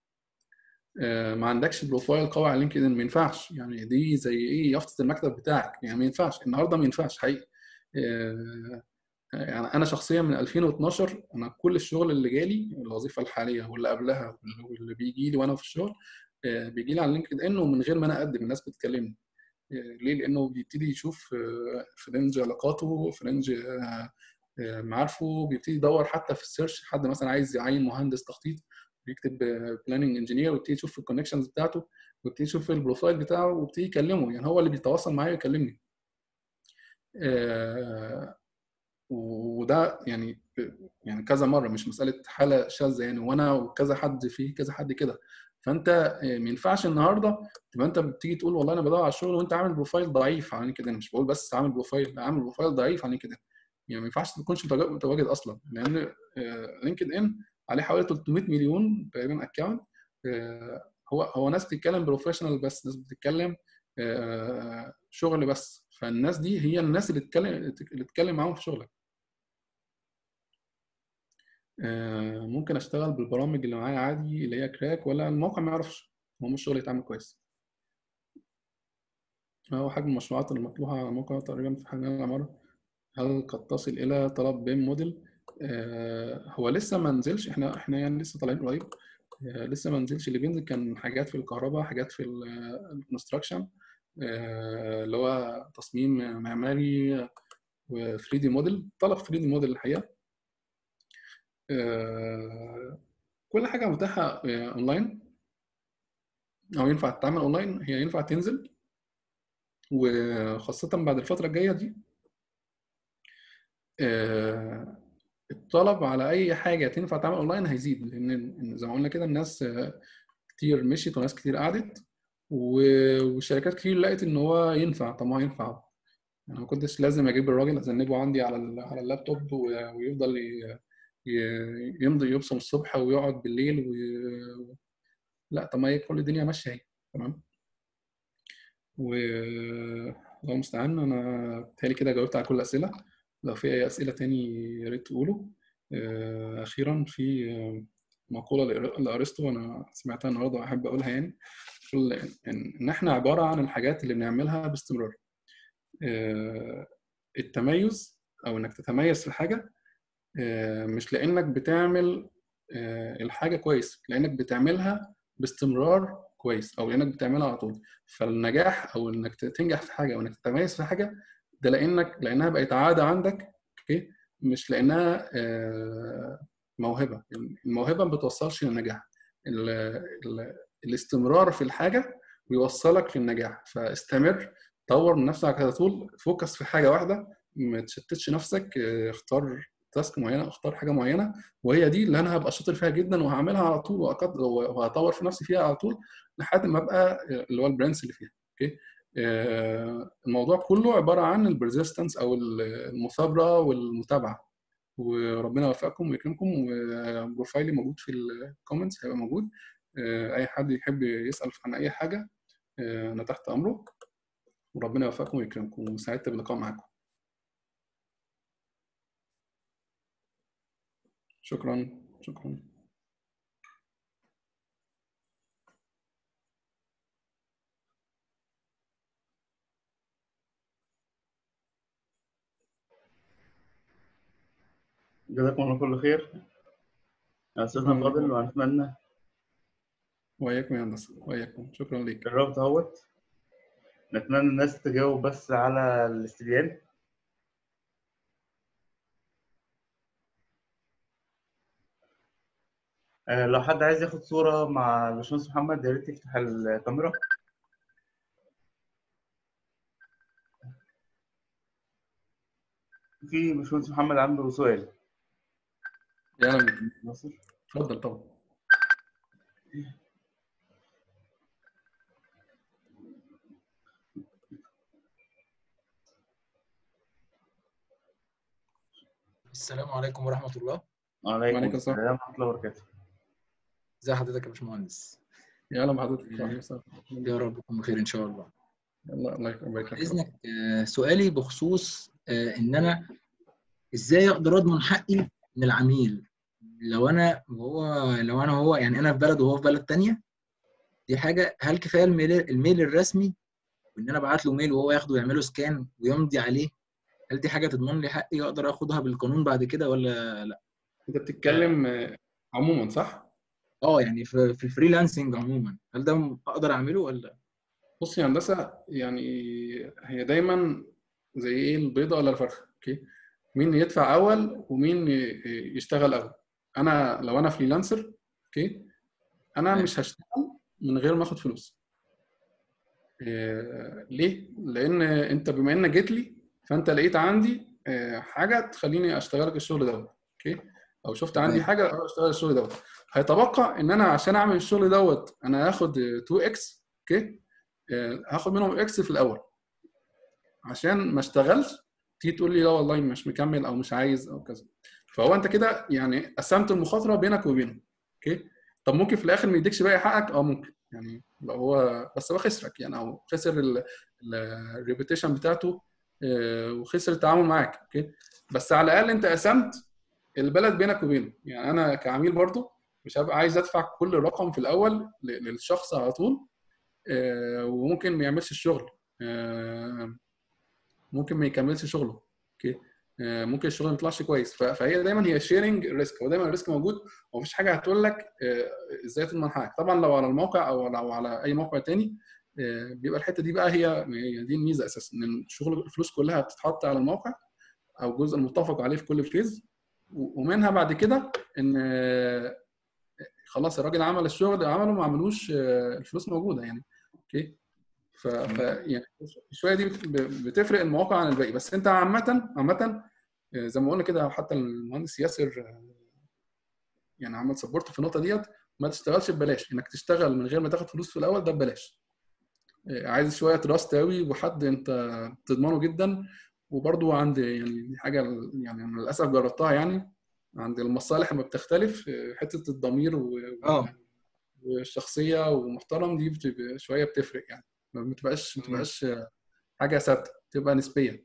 Speaker 1: آه، ما عندكش بروفايل قوي على لينكد ان ما ينفعش يعني دي زي ايه يافطه المكتب بتاعك يعني ما ينفعش النهارده ما ينفعش حقيقي آه، يعني انا شخصيا من 2012 انا كل الشغل اللي جالي الوظيفه الحاليه واللي قبلها واللي بيجي لي وانا في الشغل آه، بيجي لي على لينكد ان ومن غير ما انا اقدم الناس بتكلمني آه، ليه؟ لانه بيبتدي يشوف آه، في رينج علاقاته في رينج آه، آه، معارفه بيبتدي يدور حتى في السيرش حد مثلا عايز يعين مهندس تخطيط بيكتب بلاننج انجينير ويبتدي يشوف في الكونكشنز بتاعته ويبتدي يشوف في البروفايل بتاعه ويبتدي يكلمه يعني هو اللي بيتواصل معايا ويكلمني آه، وده يعني يعني كذا مره مش مساله حاله شاذه يعني وانا وكذا حد فيه كذا حد كده فانت ما ينفعش النهارده تبقى انت بتيجي تقول والله انا بدور على الشغل وانت عامل بروفايل ضعيف على كده مش بقول بس عامل بروفايل لا عامل بروفايل ضعيف على كده يعني ما ينفعش ما تكونش متواجد متواجد اصلا لان لينكد ان عليه حوالي 300 مليون تقريبا اكونت هو هو ناس بتتكلم بروفيشنال بس ناس بتتكلم آه، شغل بس فالناس دي هي الناس اللي تتكلم اللي تتكلم معاهم في شغلك آه، ممكن اشتغل بالبرامج اللي معايا عادي اللي هي كراك ولا الموقع ما يعرفش هو مش شغل يتعمل كويس هو حجم المشروعات اللي مطروحة على الموقع تقريبا في حجم العمارة هل قد تصل إلى طلب بيم موديل آه، هو لسه ما نزلش احنا احنا يعني لسه طالعين قريب آه، لسه ما نزلش اللي بينزل كان حاجات في الكهرباء حاجات في الكونستراكشن اللي هو تصميم معماري و 3 دي موديل طلب 3 دي موديل الحقيقة آه، كل حاجة متاحة آه، اونلاين او ينفع تتعمل اونلاين هي ينفع تنزل وخاصة بعد الفترة الجاية دي آه، الطلب على أي حاجة تنفع تعمل أونلاين هيزيد لأن إن زي ما قلنا كده الناس آه، كتير مشيت وناس كتير قعدت و- والشركات كتير لقت إن هو ينفع طب ما هو ينفع أنا ما كنتش لازم أجيب الراجل أذنبه عندي على ال- على اللابتوب و- ويفضل ي- ي- يمضي يبصم الصبح ويقعد بالليل و... لا طب ما هي كل الدنيا ماشية أهي تمام و الله المستعان أنا بتهيألي كده جاوبت على كل الأسئلة لو في أي أسئلة تاني يا ريت تقولوا آه، أخيرا في آه، مقولة لأر- لأرسطو أنا سمعتها النهاردة وأحب أقولها يعني بتقول إن إن إحنا عبارة عن الحاجات اللي بنعملها باستمرار آه، التميز أو إنك تتميز في حاجة آه، مش لأنك بتعمل آه، الحاجة كويس لأنك بتعملها باستمرار كويس أو لأنك بتعملها على طول فالنجاح أو إنك تنجح في حاجة أو إنك تتميز في حاجة ده لانك لانها بقت عاده عندك اوكي مش لانها آه، موهبه الموهبه ما بتوصلش للنجاح ال ال الاستمرار في الحاجه بيوصلك للنجاح فاستمر طور من نفسك على طول فوكس في حاجه واحده ما تشتتش نفسك اه، اختار تاسك معينه اختار حاجه معينه وهي دي اللي انا هبقى شاطر فيها جدا وهعملها على طول وأقد- وهطور في نفسي فيها على طول لحد ما ابقى اللي هو البرنس اللي فيها اوكي آه، الموضوع كله عباره عن البرزيستنس او المثابره والمتابعه وربنا يوفقكم ويكرمكم وبروفايلي موجود في الكومنتس هيبقى موجود آه، اي حد يحب يسال عن اي حاجه آه، انا تحت امره وربنا يوفقكم ويكرمكم وسعدت باللقاء معاكم شكرا شكرا
Speaker 2: جزاكم الله كل خير يا استاذنا
Speaker 1: شكراً.
Speaker 2: فاضل ونتمنى
Speaker 1: وإياكم يا هندسة وإياكم شكرا ليك
Speaker 2: الرابط اهوت نتمنى الناس تجاوب بس على الاستبيان آه، لو حد عايز ياخد صورة مع الباشمهندس محمد يا ريت يفتح الكاميرا في باشمهندس محمد عنده سؤال
Speaker 1: يا أهلا بيك
Speaker 2: ناصر
Speaker 1: اتفضل طبعا
Speaker 5: السلام عليكم ورحمة الله
Speaker 2: وعليكم
Speaker 1: وعليكم السلام.
Speaker 2: السلام ورحمة الله وبركاته
Speaker 5: ازي حضرتك يا باشمهندس
Speaker 1: يا أهلا بحضرتك يا أهلا
Speaker 5: يا رب تكون بخير ان شاء الله
Speaker 1: الله الله يبارك لك
Speaker 5: باذنك آه، سؤالي بخصوص آه، ان انا ازاي اقدر اضمن حقي من العميل لو انا وهو لو انا هو يعني انا في بلد وهو في بلد تانية دي حاجة هل كفاية الميل الميل الرسمي وان انا ابعت له ميل وهو ياخده ويعمله سكان ويمضي عليه هل دي حاجة تضمن لي حقي اقدر اخدها بالقانون بعد كده ولا لا
Speaker 1: أنت بتتكلم آه، عموما صح؟
Speaker 5: اه يعني في في الفريلانسنج عموما هل ده اقدر اعمله ولا
Speaker 1: بص يا هندسة يعني هي دايما زي إيه البيضة ولا الفرخة أوكي مين يدفع أول ومين ي- يشتغل أول أنا لو أنا فريلانسر أوكي أنا
Speaker 5: تمام.
Speaker 1: مش هشتغل من غير ما آخد فلوس إيه، ليه؟ لأن أنت بما إنك جيت لي فأنت لقيت عندي آه، حاجة تخليني أشتغلك الشغل دوت أوكي أو شفت عندي
Speaker 5: تمام.
Speaker 1: حاجة أروح أشتغل الشغل دوت هيتبقى إن أنا عشان أعمل الشغل دوت أنا هاخد 2 إكس أوكي آه، هاخد منهم اكس في الاول عشان ما اشتغلش تيجي تقول لي لا والله مش مكمل او مش عايز او كذا فهو انت كده يعني قسمت المخاطره بينك وبينه اوكي طب ممكن في الاخر ما يديكش باقي حقك اه ممكن يعني لو هو بس هو خسرك يعني او خسر الريبيتيشن بتاعته آه، وخسر التعامل معاك اوكي بس على الاقل انت قسمت البلد بينك وبينه يعني انا كعميل برضو مش هبقى عايز ادفع كل رقم في الاول ل- للشخص على طول آه، وممكن ما يعملش الشغل آه، ممكن ما يكملش شغله اوكي آه، ممكن الشغل ما يطلعش كويس ف- فهي دايما هي شيرنج الريسك هو دايما الريسك موجود ومفيش حاجه هتقول لك آه، ازاي تضمن حقك طبعا لو على الموقع او لو على اي موقع تاني آه، بيبقى الحته دي بقى هي هي دي الميزه اساسا ان الشغل الفلوس كلها بتتحط على الموقع او الجزء المتفق عليه في كل فيز و- ومنها بعد كده ان آه، خلاص الراجل عمل الشغل اللي عمله ما عملوش آه، الفلوس موجوده يعني اوكي ف, ف يعني شويه دي بت- بتفرق المواقع عن الباقي بس انت عامه عامه آه، زي ما قلنا كده حتى المهندس ياسر آه، يعني عمل سبورت في النقطه ديت ما تشتغلش ببلاش انك تشتغل من غير ما تاخد فلوس في الاول ده ببلاش آه، عايز شويه تراست قوي وحد انت تضمنه جدا وبرضو عند يعني دي حاجه يعني أنا للاسف جربتها يعني عند المصالح لما بتختلف آه، حته الضمير و...
Speaker 5: اه
Speaker 1: والشخصيه ومحترم دي بتبقى شويه بتفرق يعني ما بتبقاش ما بتبقاش حاجه ثابته بتبقى نسبيه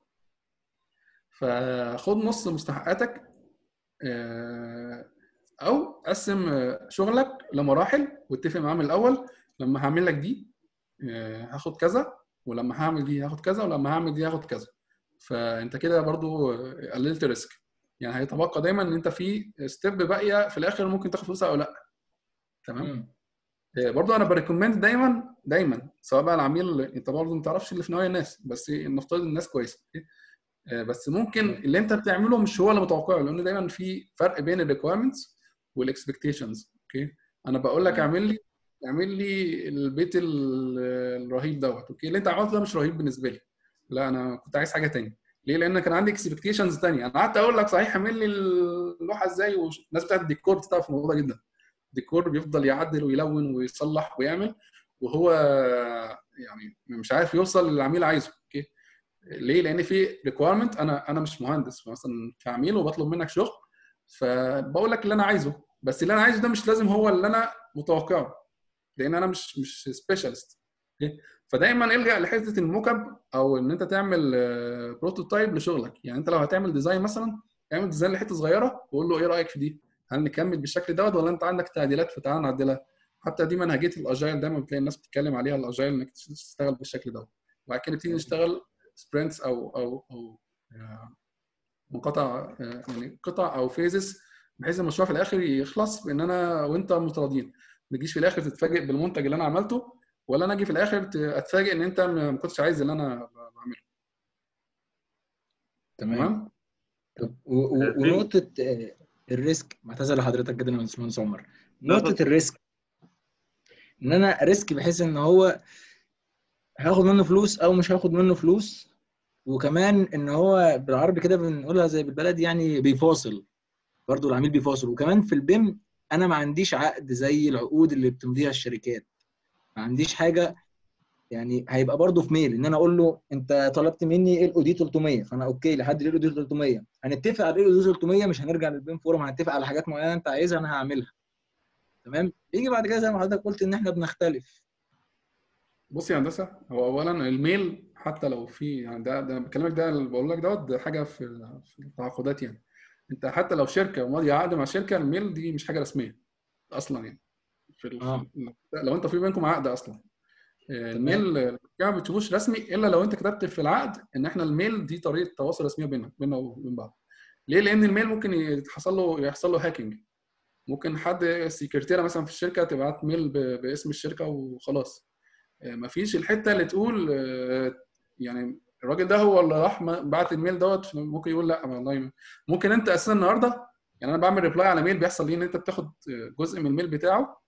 Speaker 1: فخد نص مستحقاتك آه، او قسم آه، شغلك لمراحل واتفق معاه من الاول لما هعمل لك دي آه، هاخد كذا ولما هعمل دي هاخد كذا ولما هعمل دي هاخد كذا فانت كده برضو آه، قللت ريسك يعني هيتبقى دايما ان انت في ستيب باقيه في الاخر ممكن تاخد فلوسها او لا تمام
Speaker 5: مم.
Speaker 1: آه، برضو انا بريكومند دايما دايما سواء بقى العميل انت برضو ما تعرفش اللي في نوايا الناس بس نفترض الناس كويسه آه، بس ممكن اللي انت بتعمله مش هو اللي متوقعه لان دايما في فرق بين الريكويرمنتس والاكسبكتيشنز اوكي انا بقول لك
Speaker 5: تمام.
Speaker 1: اعمل لي اعمل لي البيت ال- الرهيب دوت اوكي اللي انت عملته ده مش رهيب بالنسبه لي لا انا كنت عايز حاجه تانية ليه لان كان عندي اكسبكتيشنز تانية انا قعدت اقول لك صحيح اعمل لي اللوحه ازاي والناس بتاعت الديكور بتعرف في الموضوع ده جدا الديكور بيفضل يعدل ويلون ويصلح ويعمل وهو يعني مش عارف يوصل للي العميل عايزه اوكي ليه لان في ريكويرمنت انا انا مش مهندس مثلا كعميل وبطلب منك شغل فبقول لك اللي انا عايزه بس اللي انا عايزه ده مش لازم هو اللي انا متوقعه لان انا مش مش سبيشالست فدايما الجا لحته الموك اب او ان انت تعمل بروتوتايب لشغلك يعني انت لو هتعمل ديزاين مثلا اعمل ديزاين لحته صغيره وقول له ايه رايك في دي هل نكمل بالشكل دوت ولا انت عندك تعديلات فتعال نعدلها حتى دي منهجيه الاجايل دايما بتلاقي الناس بتتكلم عليها الاجايل انك تشتغل بالشكل دوت وبعد كده نبتدي نشتغل سبرنتس او او او آه، مقاطع آه، يعني قطع او فيزز بحيث المشروع في الاخر يخلص بان انا وانت متراضيين ما تجيش في الاخر تتفاجئ بالمنتج اللي انا عملته ولا انا اجي في الاخر ت- اتفاجئ ان انت ما ما كنتش عايز اللي انا ب- بعمله
Speaker 5: تمام
Speaker 1: تمام
Speaker 5: طب و- و-
Speaker 2: في-
Speaker 5: ونقطة آه، الريسك بعتذر لحضرتك جدا يا باشمهندس عمر
Speaker 2: لا،
Speaker 5: نقطة
Speaker 2: اتفضل.
Speaker 5: الريسك ان انا ريسك بحيث ان هو هاخد منه فلوس او مش هاخد منه فلوس وكمان ان هو بالعربي كده بنقولها زي بالبلد يعني بيفاصل برضو العميل بيفاصل وكمان في البيم انا ما عنديش عقد زي العقود اللي بتمضيها الشركات ما عنديش حاجه يعني هيبقى برضو في ميل ان انا اقول له انت طلبت مني ال او دي 300 فانا اوكي لحد ال او دي 300 هنتفق على ال او دي 300 مش هنرجع للبيم فورم هنتفق على حاجات معينه انت عايزها انا هعملها تمام يجي بعد كده زي ما حضرتك قلت ان احنا بنختلف
Speaker 1: بص يا هندسه هو اولا الميل حتى لو في يعني ده ده بكلمك ده اللي بقول لك دوت ده حاجه في في التعاقدات يعني انت حتى لو شركه ماضيه عقد مع شركه الميل دي مش حاجه رسميه اصلا يعني في ال...
Speaker 5: آه.
Speaker 1: لو انت في بينكم عقد اصلا الميل ما بتشوفوش رسمي الا لو انت كتبت في العقد ان احنا الميل دي طريقه تواصل رسميه بيننا بيننا وبين بعض ليه لان الميل ممكن يحصل له يحصل له هاكينج ممكن حد سكرتيره مثلا في الشركه تبعت ميل ب- باسم الشركه وخلاص آه، مفيش الحته اللي تقول آه، يعني الراجل ده هو اللي راح م- بعت الميل دوت ممكن يقول لا والله ممكن انت اساسا النهارده يعني انا بعمل ريبلاي على ميل بيحصل ليه ان انت بتاخد آه، جزء من الميل بتاعه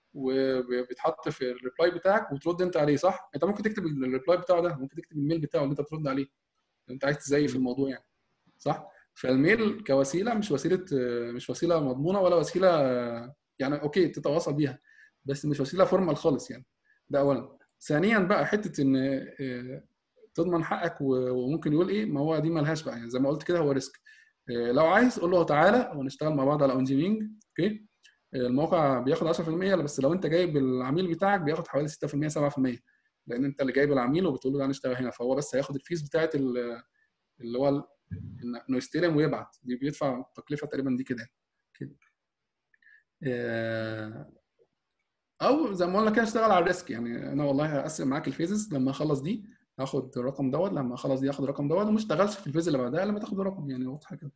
Speaker 1: وبيتحط في الريبلاي بتاعك وترد انت عليه صح؟ انت ممكن تكتب الريبلاي بتاعه ده ممكن تكتب الميل بتاعه اللي انت بترد عليه انت عايز تزيف الموضوع يعني صح؟ فالميل كوسيله مش وسيله آه، مش وسيله مضمونه ولا وسيله آه، يعني اوكي تتواصل بيها بس مش وسيله فورمال خالص يعني ده اولا ثانيا بقى حته ان آه، تضمن حقك و- وممكن يقول ايه ما هو دي ملهاش بقى يعني زي ما قلت كده هو ريسك آه، لو عايز قول له تعالى ونشتغل مع بعض على انجينيرنج اوكي آه، الموقع بياخد 10% بس لو انت جايب العميل بتاعك بياخد حوالي 6% 7% لان انت اللي جايب العميل وبتقول له تعالى نشتغل هنا فهو بس هياخد الفيس بتاعت ال- اللي هو ال- انه يستلم ويبعت دي بيدفع تكلفه تقريبا دي كده كده. آه، او زي ما قلنا كده اشتغل على الريسك يعني انا والله هقسم معاك الفيزز لما اخلص دي هاخد الرقم دوت لما اخلص دي هاخد الرقم دوت وما اشتغلش في الفيز اللي بعدها لما تاخد الرقم يعني واضحه كده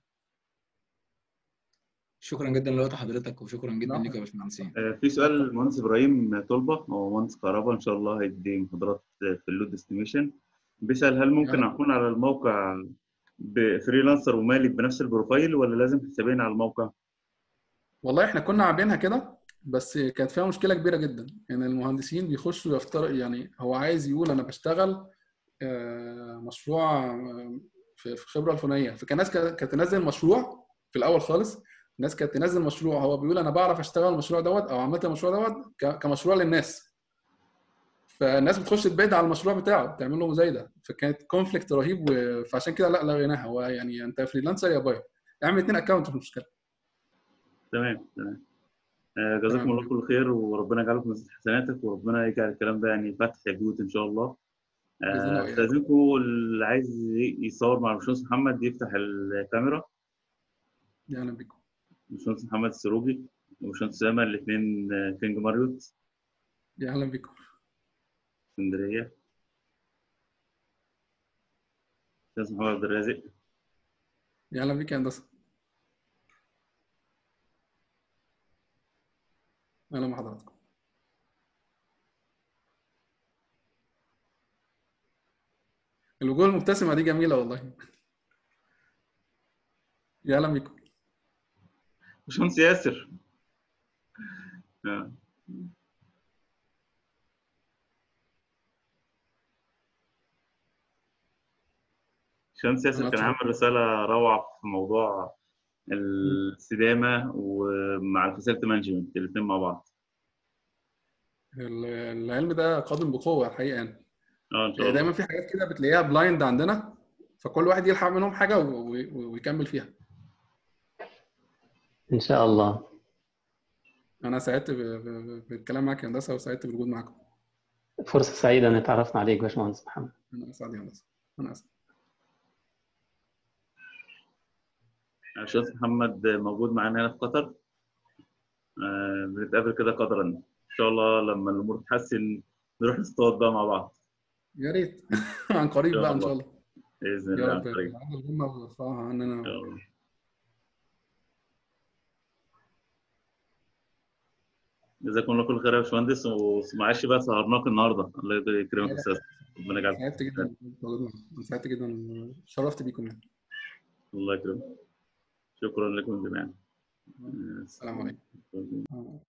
Speaker 5: شكرا جدا لوقت حضرتك وشكرا جدا
Speaker 1: نعم.
Speaker 5: ليك يا باشمهندسين
Speaker 2: آه، في سؤال المهندس ابراهيم طلبه هو مهندس كهرباء ان شاء الله هيدي محاضرات في اللود استيميشن بيسال هل ممكن
Speaker 1: يعني.
Speaker 2: اكون على الموقع بفريلانسر ومالك بنفس البروفايل ولا لازم حسابين على الموقع؟
Speaker 1: والله احنا كنا عاملينها كده بس كانت فيها مشكله كبيره جدا يعني المهندسين بيخشوا يفترض يعني هو عايز يقول انا بشتغل آه، مشروع آه، في في خبره الفلانيه فكان ناس كانت كانت تنزل مشروع في الاول خالص ناس كانت تنزل مشروع هو بيقول انا بعرف اشتغل المشروع دوت او عملت المشروع دوت ك- كمشروع للناس فالناس بتخش تبيد على المشروع بتاعه تعمل له مزايده فكانت كونفليكت رهيب و- فعشان كده لا لغيناها هو يعني انت فريلانسر يا بايو اعمل اتنين اكونت مش مشكله
Speaker 2: تمام تمام آه، جزاكم
Speaker 1: تمام.
Speaker 2: الله كل خير وربنا يجعلكم من حسناتك وربنا يجعل الكلام ده يعني فتح بيوت ان شاء الله
Speaker 1: بإذن الله
Speaker 2: آه،
Speaker 1: وإياكم.
Speaker 2: استاذنكم اللي عايز يصور مع الباشمهندس محمد يفتح الكاميرا
Speaker 1: اهلا بكم
Speaker 2: الباشمهندس محمد السروجي والباشمهندس اسامه الاثنين كينج ماريوت
Speaker 1: يا اهلا بكم
Speaker 2: اسكندريه استاذ محمد عبد الرازق
Speaker 1: يا اهلا بك يا هندسه اهلا بحضراتكم الوجوه المبتسمه دي جميله والله يا اهلا بكم
Speaker 2: باشمهندس ياسر آه. شمس ياسر كان عامل رسالة روعة في موضوع الاستدامة ومع الفاسيلتي مانجمنت الاثنين مع بعض.
Speaker 1: ال- العلم ده قادم بقوه الحقيقه يعني
Speaker 2: اه ان شاء الله.
Speaker 1: دايما في حاجات كده بتلاقيها بلايند عندنا فكل واحد يلحق منهم حاجه و- و- ويكمل فيها
Speaker 3: ان شاء الله
Speaker 1: انا سعدت ب- ب- بالكلام معاك يا هندسه وسعدت بالوجود معاكم
Speaker 3: فرصه سعيده ان اتعرفنا عليك باشمهندس محمد
Speaker 1: انا اسعد يا هندسه انا اسعد
Speaker 2: باشمهندس محمد موجود معانا هنا في قطر. آه، بنتقابل كده قدرا ان شاء الله لما الامور تتحسن نروح نصطاد بقى مع بعض
Speaker 1: يا ريت عن قريب
Speaker 2: إن شاء
Speaker 1: بقى ان
Speaker 2: الله.
Speaker 1: شاء الله
Speaker 2: باذن
Speaker 1: يا
Speaker 2: الله عن
Speaker 1: رب
Speaker 2: قريب.
Speaker 1: العالم الغمه ويرفعها
Speaker 2: ان
Speaker 1: عننا
Speaker 2: شاء الله. جزاكم الله كل خير يا باشمهندس ومعلش بقى سهرناك النهارده الله يكرمك يا استاذ ربنا يجعلك
Speaker 1: سعدت جدا بالوجود معاكم. أنا سعدت جدا شرفت بيكم يعني
Speaker 2: الله يكرمك شكرا لكم جميعا
Speaker 1: السلام عليكم